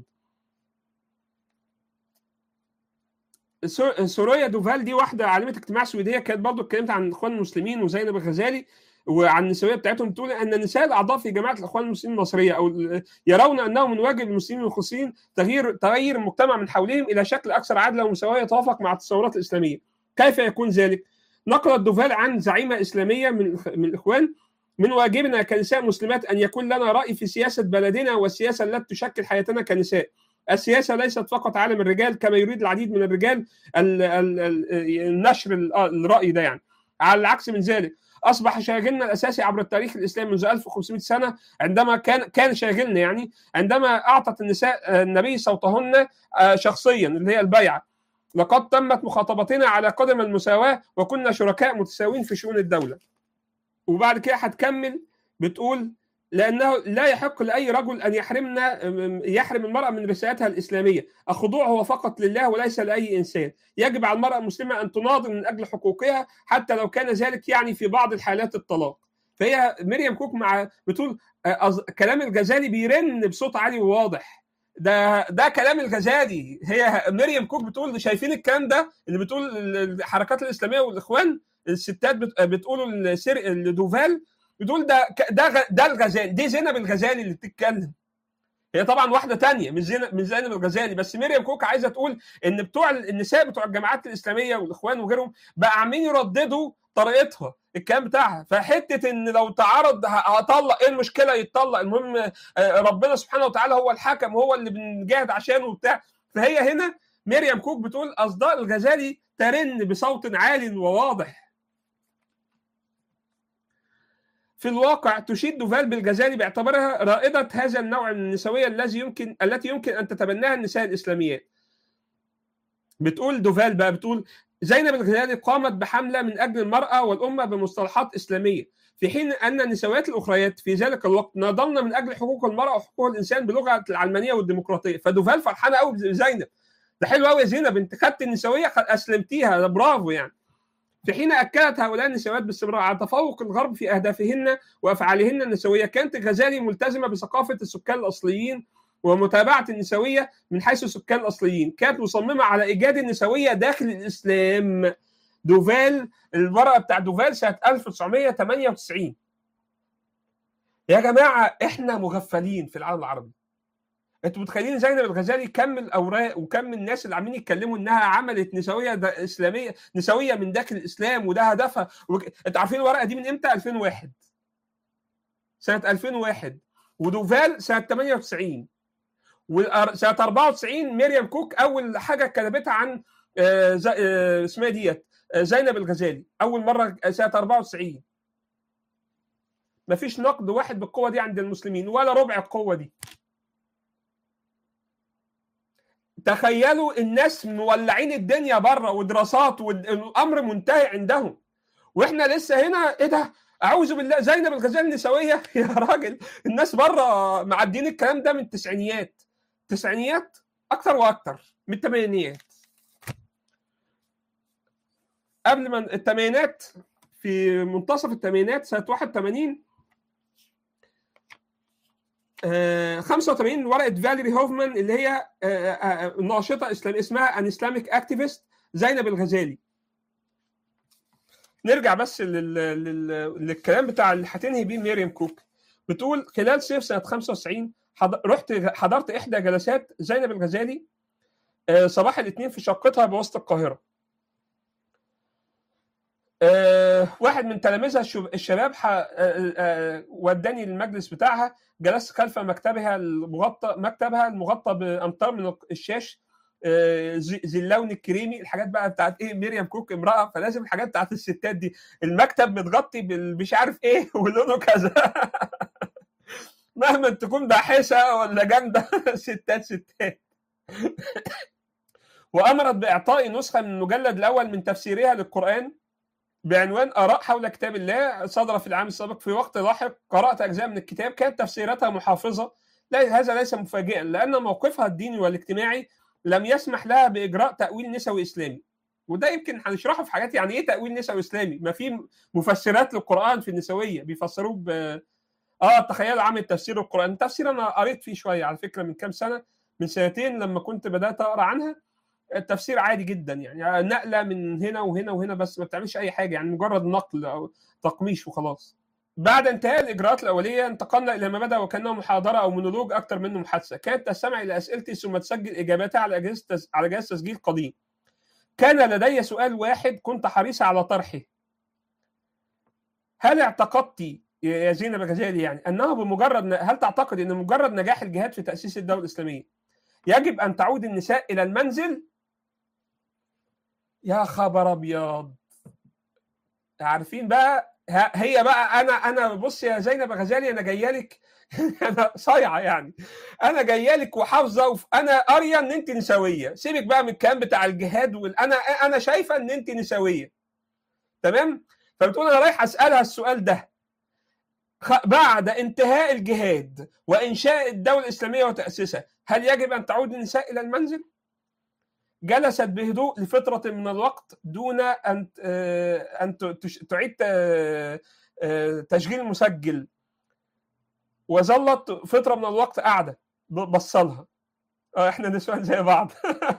سوريا دوفال دي واحدة عالمة اجتماع سويدية كانت برضه اتكلمت عن الإخوان المسلمين وزينب الغزالي وعن النسوية بتاعتهم بتقول أن النساء الأعضاء في جماعة الإخوان المسلمين المصرية أو يرون أنه من واجب المسلمين المخلصين تغيير تغيير المجتمع من حولهم إلى شكل أكثر عدلا ومساواة يتوافق مع التصورات الإسلامية. كيف يكون ذلك؟ نقلت دوفال عن زعيمة إسلامية من من الإخوان من واجبنا كنساء مسلمات أن يكون لنا رأي في سياسة بلدنا والسياسة التي تشكل حياتنا كنساء السياسة ليست فقط عالم الرجال كما يريد العديد من الرجال النشر الرأي ده يعني على العكس من ذلك اصبح شاغلنا الاساسي عبر التاريخ الاسلامي منذ 1500 سنه عندما كان كان شاغلنا يعني عندما اعطت النساء النبي صوتهن شخصيا اللي هي البيعه لقد تمت مخاطبتنا على قدم المساواة وكنا شركاء متساوين في شؤون الدولة وبعد كده هتكمل بتقول لأنه لا يحق لأي رجل أن يحرمنا يحرم المرأة من رسالتها الإسلامية الخضوع هو فقط لله وليس لأي إنسان يجب على المرأة المسلمة أن تناضل من أجل حقوقها حتى لو كان ذلك يعني في بعض الحالات الطلاق فهي مريم كوك مع بتقول كلام الجزالي بيرن بصوت عالي وواضح ده ده كلام الغزالي هي مريم كوك بتقول شايفين الكلام ده اللي بتقول الحركات الاسلاميه والاخوان الستات بتقولوا لدوفال بتقول ده ده ده الغزالي دي زينب الغزالي اللي بتتكلم هي طبعا واحده تانية من زينب من زينب الغزالي بس مريم كوك عايزه تقول ان بتوع النساء بتوع الجماعات الاسلاميه والاخوان وغيرهم بقى عاملين يرددوا طريقتها الكلام بتاعها فحته ان لو تعرض هطلق ايه المشكله يتطلق المهم ربنا سبحانه وتعالى هو الحكم هو اللي بنجاهد عشانه وبتاع فهي هنا مريم كوك بتقول اصداء الغزالي ترن بصوت عال وواضح في الواقع تشيد دوفال بالغزالي باعتبارها رائدة هذا النوع من النسوية الذي يمكن التي يمكن أن تتبناها النساء الإسلاميات. بتقول دوفال بقى بتقول زينب الغزالي قامت بحملة من أجل المرأة والأمة بمصطلحات إسلامية في حين أن النسويات الأخريات في ذلك الوقت ناضلن من أجل حقوق المرأة وحقوق الإنسان بلغة العلمانية والديمقراطية فدوفال فرحانة قوي بزينب ده حلو قوي يا زينب أنت خدت النسوية أسلمتيها ده برافو يعني في حين أكدت هؤلاء النسويات باستمرار على تفوق الغرب في أهدافهن وأفعالهن النسوية كانت الغزالي ملتزمة بثقافة السكان الأصليين ومتابعة النسوية من حيث السكان الأصليين كانت مصممة على إيجاد النسوية داخل الإسلام دوفال الورقة بتاع دوفال سنة 1998 يا جماعة إحنا مغفلين في العالم العربي انتوا متخيلين زينب الغزالي كم الاوراق وكم الناس اللي عاملين يتكلموا انها عملت نسويه اسلاميه نسويه من داخل الاسلام وده هدفها وك... انتوا عارفين الورقه دي من امتى 2001 سنه 2001 ودوفال سنه 98 وسنه 94 ميريام كوك اول حاجه كتبتها عن اسمها ديت زينب الغزالي اول مره سنه 94 مفيش نقد واحد بالقوه دي عند المسلمين ولا ربع القوه دي تخيلوا الناس مولعين الدنيا بره ودراسات والامر منتهي عندهم واحنا لسه هنا ايه ده اعوذ بالله زينب الغزالي نسويه يا راجل الناس بره معدين الكلام ده من التسعينيات التسعينيات اكتر واكتر من الثمانينيات قبل ما الثمانينات في منتصف الثمانينات سنه 81 آه 85 ورقه فاليري هوفمان اللي هي آه آه ناشطه اسلاميه اسمها ان اسلاميك اكتيفيست زينب الغزالي نرجع بس لل... لل... للكلام بتاع اللي هتنهي بيه ميريام كوك بتقول خلال صيف سنه 95 حض... رحت حضرت احدى جلسات زينب الغزالي صباح الاثنين في شقتها بوسط القاهره أه واحد من تلاميذها الشباب وداني للمجلس بتاعها جلست خلف مكتبها المغطى مكتبها المغطى بامتار من الشاش أه ذي اللون الكريمي الحاجات بقى بتاعت ايه ميريام كوك امراه فلازم الحاجات بتاعت الستات دي المكتب متغطي مش عارف ايه ولونه كذا مهما تكون باحثه ولا جامده ستات ستات وامرت باعطاء نسخه من المجلد الاول من تفسيرها للقران بعنوان آراء حول كتاب الله صدر في العام السابق في وقت لاحق قرأت أجزاء من الكتاب كانت تفسيراتها محافظة لا هذا ليس مفاجئا لأن موقفها الديني والاجتماعي لم يسمح لها بإجراء تأويل نسوي إسلامي وده يمكن هنشرحه في حاجات يعني ايه تأويل نسوي إسلامي ما في مفسرات للقرآن في النسوية بيفسروه ب اه تخيلوا عامل تفسير القرآن التفسير أنا قريت فيه شوية على فكرة من كام سنة من سنتين لما كنت بدأت أقرأ عنها التفسير عادي جدا يعني نقله من هنا وهنا وهنا بس ما بتعملش اي حاجه يعني مجرد نقل او تقميش وخلاص بعد انتهاء الاجراءات الاوليه انتقلنا الى ما بدا وكانه محاضره او مونولوج اكثر منه محادثه كانت تستمع الى اسئلتي ثم تسجل اجاباتها على اجهزه تس... على جهاز تسجيل قديم كان لدي سؤال واحد كنت حريص على طرحه هل اعتقدت يا زينب الغزالي يعني انه بمجرد هل تعتقد ان مجرد نجاح الجهاد في تاسيس الدوله الاسلاميه يجب ان تعود النساء الى المنزل يا خبر ابيض عارفين بقى هي بقى انا انا بص يا زينب غزالي انا جايه لك انا صايعه يعني انا جايه لك وحافظه انا قاريه ان انت نسويه سيبك بقى من الكلام بتاع الجهاد وال... انا انا شايفه ان انت نسويه تمام فبتقول انا رايح اسالها السؤال ده بعد انتهاء الجهاد وانشاء الدوله الاسلاميه وتاسيسها هل يجب ان تعود النساء الى المنزل؟ جلست بهدوء لفترة من الوقت دون أن أن تعيد تشغيل المسجل وظلت فترة من الوقت قاعدة بصلها احنا نسوان زي بعض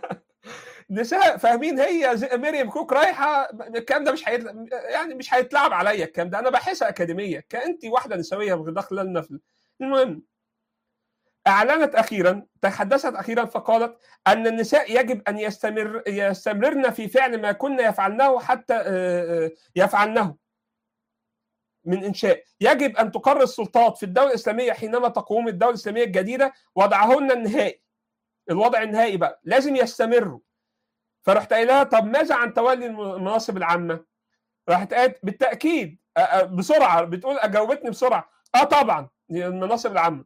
نساء فاهمين هي مريم كوك رايحه الكلام ده مش هيت... يعني مش هيتلعب عليا الكلام ده انا باحثها اكاديميه كانت واحده نسويه داخله النفل المهم اعلنت اخيرا تحدثت اخيرا فقالت ان النساء يجب ان يستمر يستمرن في فعل ما كنا يفعلنه حتى يفعلنه من انشاء يجب ان تقرر السلطات في الدوله الاسلاميه حينما تقوم الدوله الاسلاميه الجديده وضعهن النهائي الوضع النهائي بقى لازم يستمروا فرحت قايلها طب ماذا عن تولي المناصب العامه راحت قالت بالتاكيد بسرعه بتقول جاوبتني بسرعه اه طبعا المناصب العامه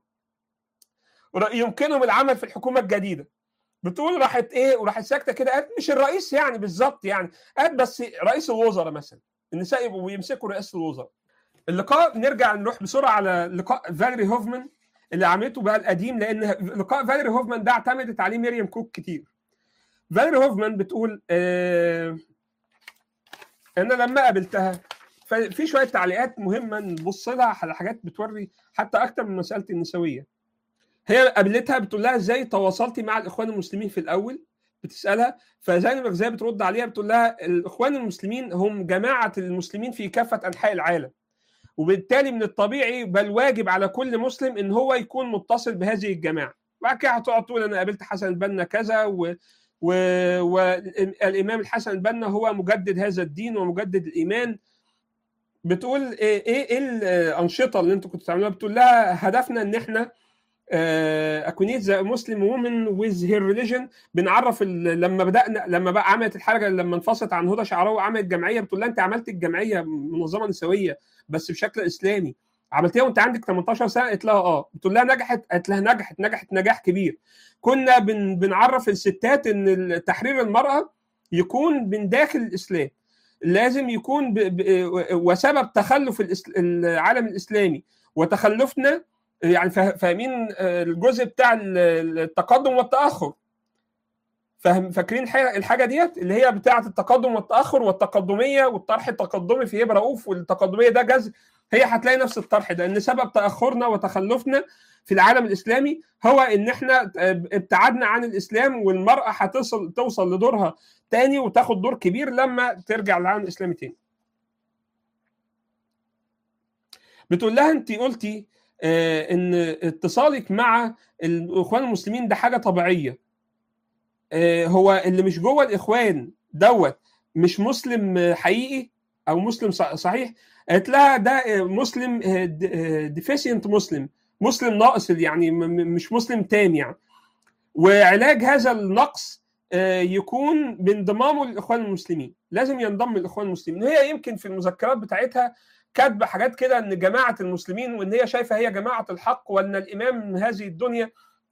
يمكنهم العمل في الحكومه الجديده بتقول راحت ايه وراحت ساكته كده قالت مش الرئيس يعني بالظبط يعني قالت بس رئيس الوزراء مثلا النساء يبقوا يمسكوا رئاسه الوزراء اللقاء نرجع نروح بسرعه على لقاء فاليري هوفمان اللي عملته بقى القديم لان لقاء فاليري هوفمان ده اعتمدت عليه ميريام كوك كتير فاليري هوفمان بتقول آه انا لما قابلتها ففي شويه تعليقات مهمه نبص لها على حاجات بتوري حتى اكتر من مساله النسويه هي قابلتها بتقول لها ازاي تواصلتي مع الاخوان المسلمين في الاول بتسالها فزينب الغزالي بترد عليها بتقول لها الاخوان المسلمين هم جماعه المسلمين في كافه انحاء العالم وبالتالي من الطبيعي بل واجب على كل مسلم ان هو يكون متصل بهذه الجماعه بعد كده هتقعد تقول انا قابلت حسن البنا كذا و والامام الحسن البنا هو مجدد هذا الدين ومجدد الايمان بتقول ايه ايه الانشطه اللي انتوا كنتوا بتعملوها بتقول لها هدفنا ان احنا اكونيت ذا مسلم وومن ويز هير ريليجن بنعرف لما بدانا لما بقى عملت الحركه لما انفصلت عن هدى شعراوي عملت جمعيه بتقول لها انت عملت الجمعيه منظمه نسويه بس بشكل اسلامي عملتيها وانت عندك 18 سنه قالت لها اه بتقول لها نجحت قالت لها نجحت نجحت نجاح كبير كنا بن بنعرف الستات ان تحرير المراه يكون من داخل الاسلام لازم يكون ب... ب... وسبب تخلف العالم الاسلامي وتخلفنا يعني فاهمين الجزء بتاع التقدم والتاخر فاهم فاكرين الحاجه ديت اللي هي بتاعه التقدم والتاخر والتقدميه والطرح التقدمي في هبه رؤوف والتقدميه ده جزء هي هتلاقي نفس الطرح ده ان سبب تاخرنا وتخلفنا في العالم الاسلامي هو ان احنا ابتعدنا عن الاسلام والمراه هتصل توصل لدورها تاني وتاخد دور كبير لما ترجع للعالم الاسلامي تاني. بتقول لها انت قلتي آه ان اتصالك مع الاخوان المسلمين ده حاجه طبيعيه. آه هو اللي مش جوه الاخوان دوت مش مسلم حقيقي او مسلم صحيح قالت لها ده مسلم ديفيسينت مسلم مسلم ناقص يعني مش مسلم تام يعني وعلاج هذا النقص يكون بانضمامه للاخوان المسلمين لازم ينضم للاخوان المسلمين وهي يمكن في المذكرات بتاعتها كاتبه حاجات كده ان جماعه المسلمين وان هي شايفه هي جماعه الحق وان الامام من هذه الدنيا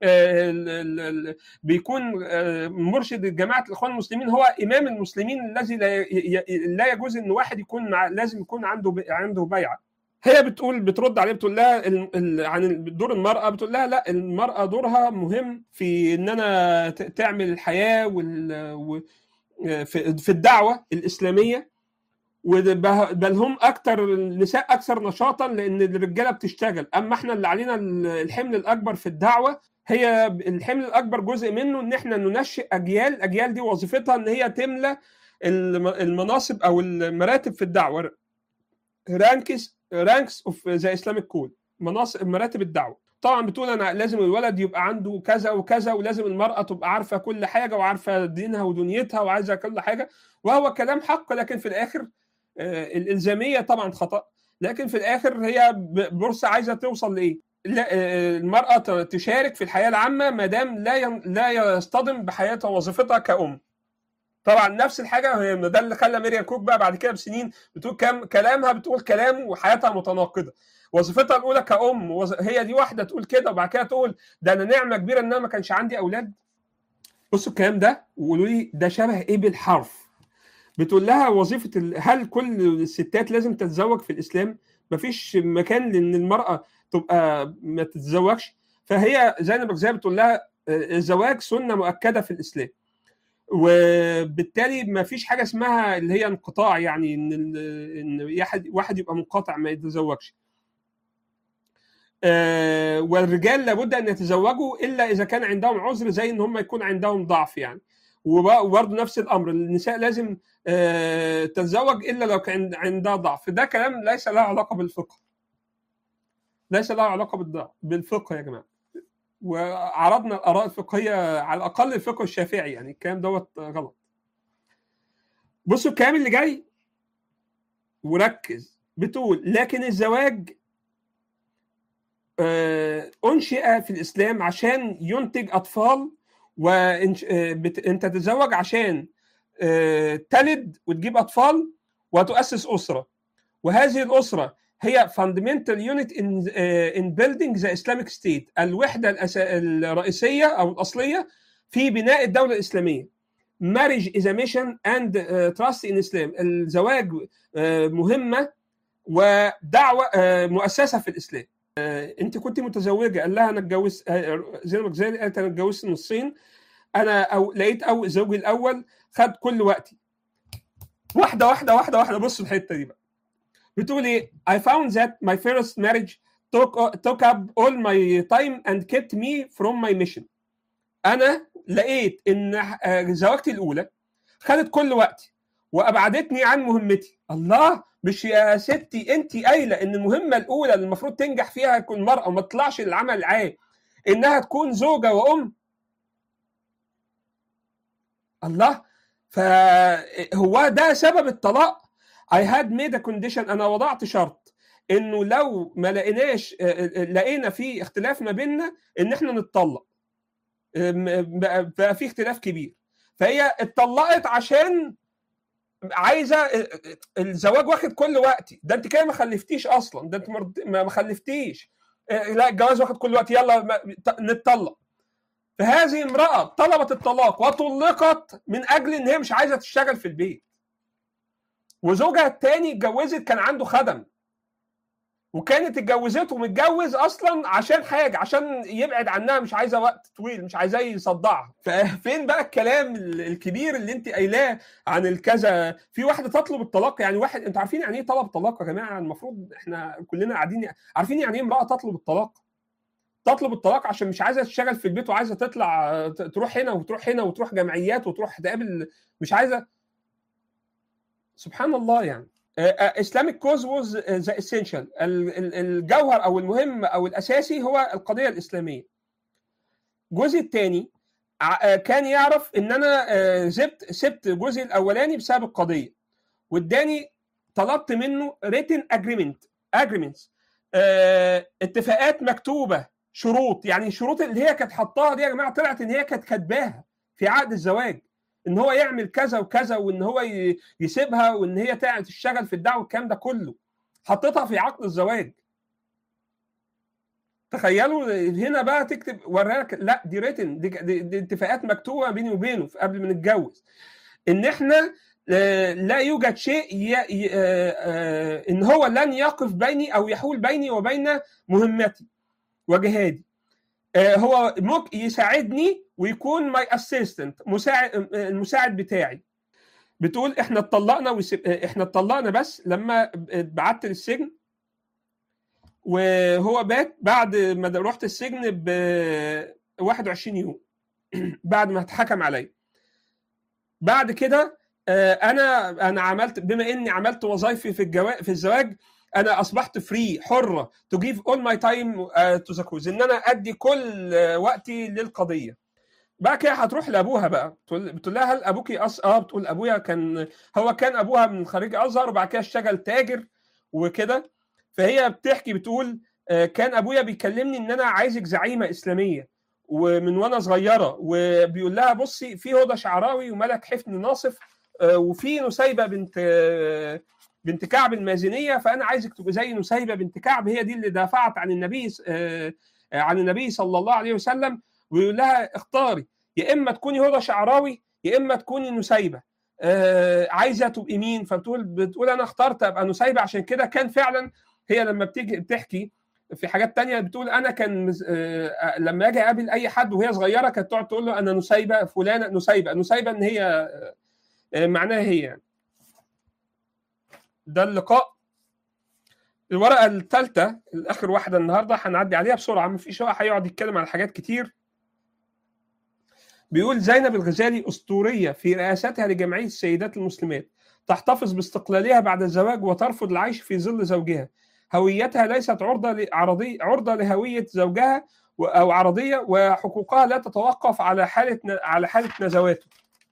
بيكون مرشد جماعه الاخوان المسلمين هو امام المسلمين الذي لا يجوز ان واحد يكون لازم يكون عنده عنده بيعه هي بتقول بترد عليه بتقول لها عن دور المراه بتقول لها لا المراه دورها مهم في ان انا تعمل الحياه وال في الدعوه الاسلاميه بل هم اكثر النساء اكثر نشاطا لان الرجاله بتشتغل اما احنا اللي علينا الحمل الاكبر في الدعوه هي الحمل الاكبر جزء منه ان احنا ننشئ اجيال الاجيال دي وظيفتها ان هي تملى المناصب او المراتب في الدعوه رانكس رانكس اوف ذا اسلامك كود مناصب مراتب الدعوه طبعا بتقول انا لازم الولد يبقى عنده كذا وكذا ولازم المراه تبقى عارفه كل حاجه وعارفه دينها ودنيتها وعايزه كل حاجه وهو كلام حق لكن في الاخر الالزاميه طبعا خطا لكن في الاخر هي بورصه عايزه توصل لايه؟ المراه تشارك في الحياه العامه ما دام لا لا يصطدم بحياتها ووظيفتها كأم. طبعا نفس الحاجه هي ده اللي خلى ميريام كوك بقى بعد كده بسنين بتقول كم كلامها بتقول كلام وحياتها متناقضه. وظيفتها الاولى كأم هي دي واحده تقول كده وبعد كده تقول ده انا نعمه كبيره ان انا ما كانش عندي اولاد. بصوا الكلام ده وقولوا لي ده شبه ايه بالحرف. بتقول لها وظيفه هل كل الستات لازم تتزوج في الاسلام؟ مفيش مكان لان المراه تبقى ما تتزوجش فهي زينب زي بتقول لها الزواج سنه مؤكده في الاسلام وبالتالي ما فيش حاجه اسمها اللي هي انقطاع يعني ان ان واحد يبقى منقطع ما يتزوجش والرجال لابد ان يتزوجوا الا اذا كان عندهم عذر زي ان هم يكون عندهم ضعف يعني وبرضه نفس الامر النساء لازم تتزوج الا لو كان عندها ضعف ده كلام ليس له علاقه بالفقه ليس له علاقه بالضعف بالفقه يا جماعه وعرضنا الاراء الفقهيه على الاقل الفقه الشافعي يعني الكلام دوت غلط بصوا الكلام اللي جاي وركز بتقول لكن الزواج انشئ في الاسلام عشان ينتج اطفال وانت تتزوج عشان تلد وتجيب اطفال وتؤسس اسره وهذه الاسره هي fundamental unit in in building the Islamic state الوحده الرئيسيه او الاصليه في بناء الدوله الاسلاميه marriage is a mission and uh, trust in Islam الزواج uh, مهمه ودعوه uh, مؤسسه في الاسلام انت كنت متزوجه قال لها انا اتجوزت زي ما زي قالت انا اتجوزت نصين انا أو لقيت او زوجي الاول خد كل وقتي واحده واحده واحده واحده بص الحته دي بقى بتقول ايه I found that my first marriage took, took up all my time and kept me from my mission انا لقيت ان زواجتي الاولى خدت كل وقتي وابعدتني عن مهمتي الله مش يا ستي انت قايله ان المهمه الاولى اللي المفروض تنجح فيها تكون المراه وما تطلعش للعمل العام انها تكون زوجه وام الله فهو ده سبب الطلاق I had made a condition انا وضعت شرط انه لو ما لقيناش لقينا في اختلاف ما بيننا ان احنا نتطلق بقى في اختلاف كبير فهي اتطلقت عشان عايزه الزواج واخد كل وقتي ده انت كده ما خلفتيش اصلا ده انت ما خلفتيش لا الجواز واخد كل وقت يلا نتطلق فهذه امراه طلبت الطلاق وطلقت من اجل ان هي مش عايزه تشتغل في البيت وزوجها الثاني اتجوزت كان عنده خدم وكانت اتجوزته ومتجوز اصلا عشان حاجه عشان يبعد عنها مش عايزه وقت طويل مش عايزاه يصدعها ففين بقى الكلام الكبير اللي انت قايلاه عن الكذا في واحده تطلب الطلاق يعني واحد انتوا عارفين يعني ايه طلب الطلاق يا جماعه المفروض احنا كلنا قاعدين عارفين يعني ايه امراه تطلب الطلاق تطلب الطلاق عشان مش عايزه تشتغل في البيت وعايزه تطلع تروح هنا وتروح هنا وتروح جمعيات وتروح تقابل مش عايزه سبحان الله يعني اسلامك كوز ووز ذا اسينشال الجوهر او المهم او الاساسي هو القضيه الاسلاميه الجزء الثاني كان يعرف ان انا سبت سبت الجزء الاولاني بسبب القضيه واداني طلبت منه ريتن اجريمنت اجريمنتس اتفاقات مكتوبه شروط يعني الشروط اللي هي كانت حطاها دي يا جماعه طلعت ان هي كانت كاتباها في عقد الزواج ان هو يعمل كذا وكذا وان هو يسيبها وان هي تشتغل في الدعوه والكلام ده كله حطيتها في عقد الزواج تخيلوا هنا بقى تكتب وراك لا دي ريتن دي, دي, دي اتفاقات مكتوبه بيني وبينه قبل ما نتجوز ان احنا لا يوجد شيء ي... ي... ان هو لن يقف بيني او يحول بيني وبين مهمتي وجهادي هو ممكن يساعدني ويكون ماي اسيستنت مساعد المساعد بتاعي بتقول احنا اتطلقنا وسب... احنا اتطلقنا بس لما اتبعت للسجن وهو بات بعد ما رحت السجن ب 21 يوم بعد ما اتحكم عليا بعد كده انا انا عملت بما اني عملت وظائفي في الجواز في الزواج انا اصبحت فري حره تو جيف اول ماي تايم تو ذا كوز ان انا ادي كل وقتي للقضيه بقى كده هتروح لابوها بقى بتقول, بتقول لها هل ابوكي أص... اه بتقول ابويا كان هو كان ابوها من خريج ازهر وبعد كده اشتغل تاجر وكده فهي بتحكي بتقول كان ابويا بيكلمني ان انا عايزك زعيمه اسلاميه ومن وانا صغيره وبيقول لها بصي في هدى شعراوي وملك حفن ناصف وفي نسيبه بنت بنت كعب المازنيه فانا عايزك تبقى زي نسيبه بنت كعب هي دي اللي دافعت عن النبي عن النبي صلى الله عليه وسلم ويقول لها اختاري يا اما تكوني هدى شعراوي يا اما تكوني نسيبه عايزه تبقي مين فبتقول بتقول انا اخترت ابقى نسيبه عشان كده كان فعلا هي لما بتيجي بتحكي في حاجات تانية بتقول انا كان لما اجي اقابل اي حد وهي صغيره كانت تقعد تقول له انا نسيبه فلانه نسيبه نسيبه ان هي معناها هي يعني ده اللقاء الورقه الثالثه الاخر واحده النهارده هنعدي عليها بسرعه ما فيش واحد هيقعد يتكلم عن حاجات كتير بيقول زينب الغزالي اسطوريه في رئاستها لجمعيه السيدات المسلمات تحتفظ باستقلالها بعد الزواج وترفض العيش في ظل زوجها هويتها ليست عرضه لعرضي عرضه لهويه زوجها او عرضيه وحقوقها لا تتوقف على حاله على حاله نزواته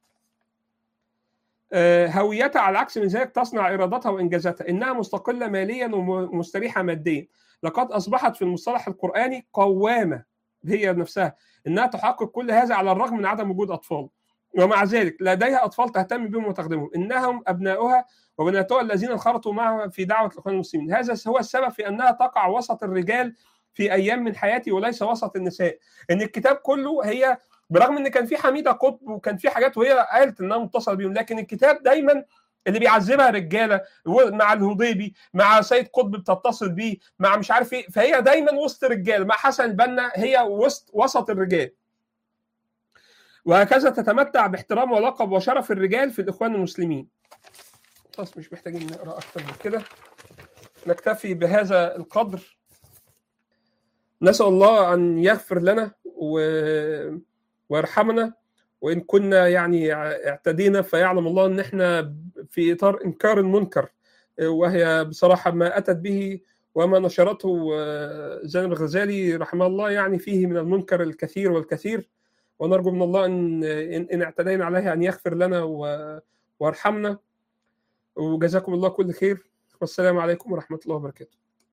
هويتها على العكس من ذلك تصنع ارادتها وانجازاتها انها مستقله ماليا ومستريحه ماديا لقد اصبحت في المصطلح القراني قوامه هي نفسها انها تحقق كل هذا على الرغم من عدم وجود اطفال ومع ذلك لديها اطفال تهتم بهم وتخدمهم انهم ابناؤها وبناتها الذين انخرطوا معها في دعوه الاخوان المسلمين هذا هو السبب في انها تقع وسط الرجال في ايام من حياتي وليس وسط النساء ان الكتاب كله هي برغم ان كان في حميده قطب وكان في حاجات وهي قالت انها متصله بيهم لكن الكتاب دايما اللي بيعذبها رجاله مع الهضيبي مع سيد قطب بتتصل بيه مع مش عارف ايه فهي دايما وسط رجال مع حسن البنا هي وسط وسط الرجال وهكذا تتمتع باحترام ولقب وشرف الرجال في الاخوان المسلمين خلاص مش محتاجين نقرا اكتر من كده نكتفي بهذا القدر نسال الله ان يغفر لنا و... ويرحمنا وان كنا يعني اعتدينا فيعلم الله ان احنا في اطار انكار المنكر وهي بصراحه ما اتت به وما نشرته زين الغزالي رحمه الله يعني فيه من المنكر الكثير والكثير ونرجو من الله ان ان اعتدينا عليه ان يغفر لنا ويرحمنا وجزاكم الله كل خير والسلام عليكم ورحمه الله وبركاته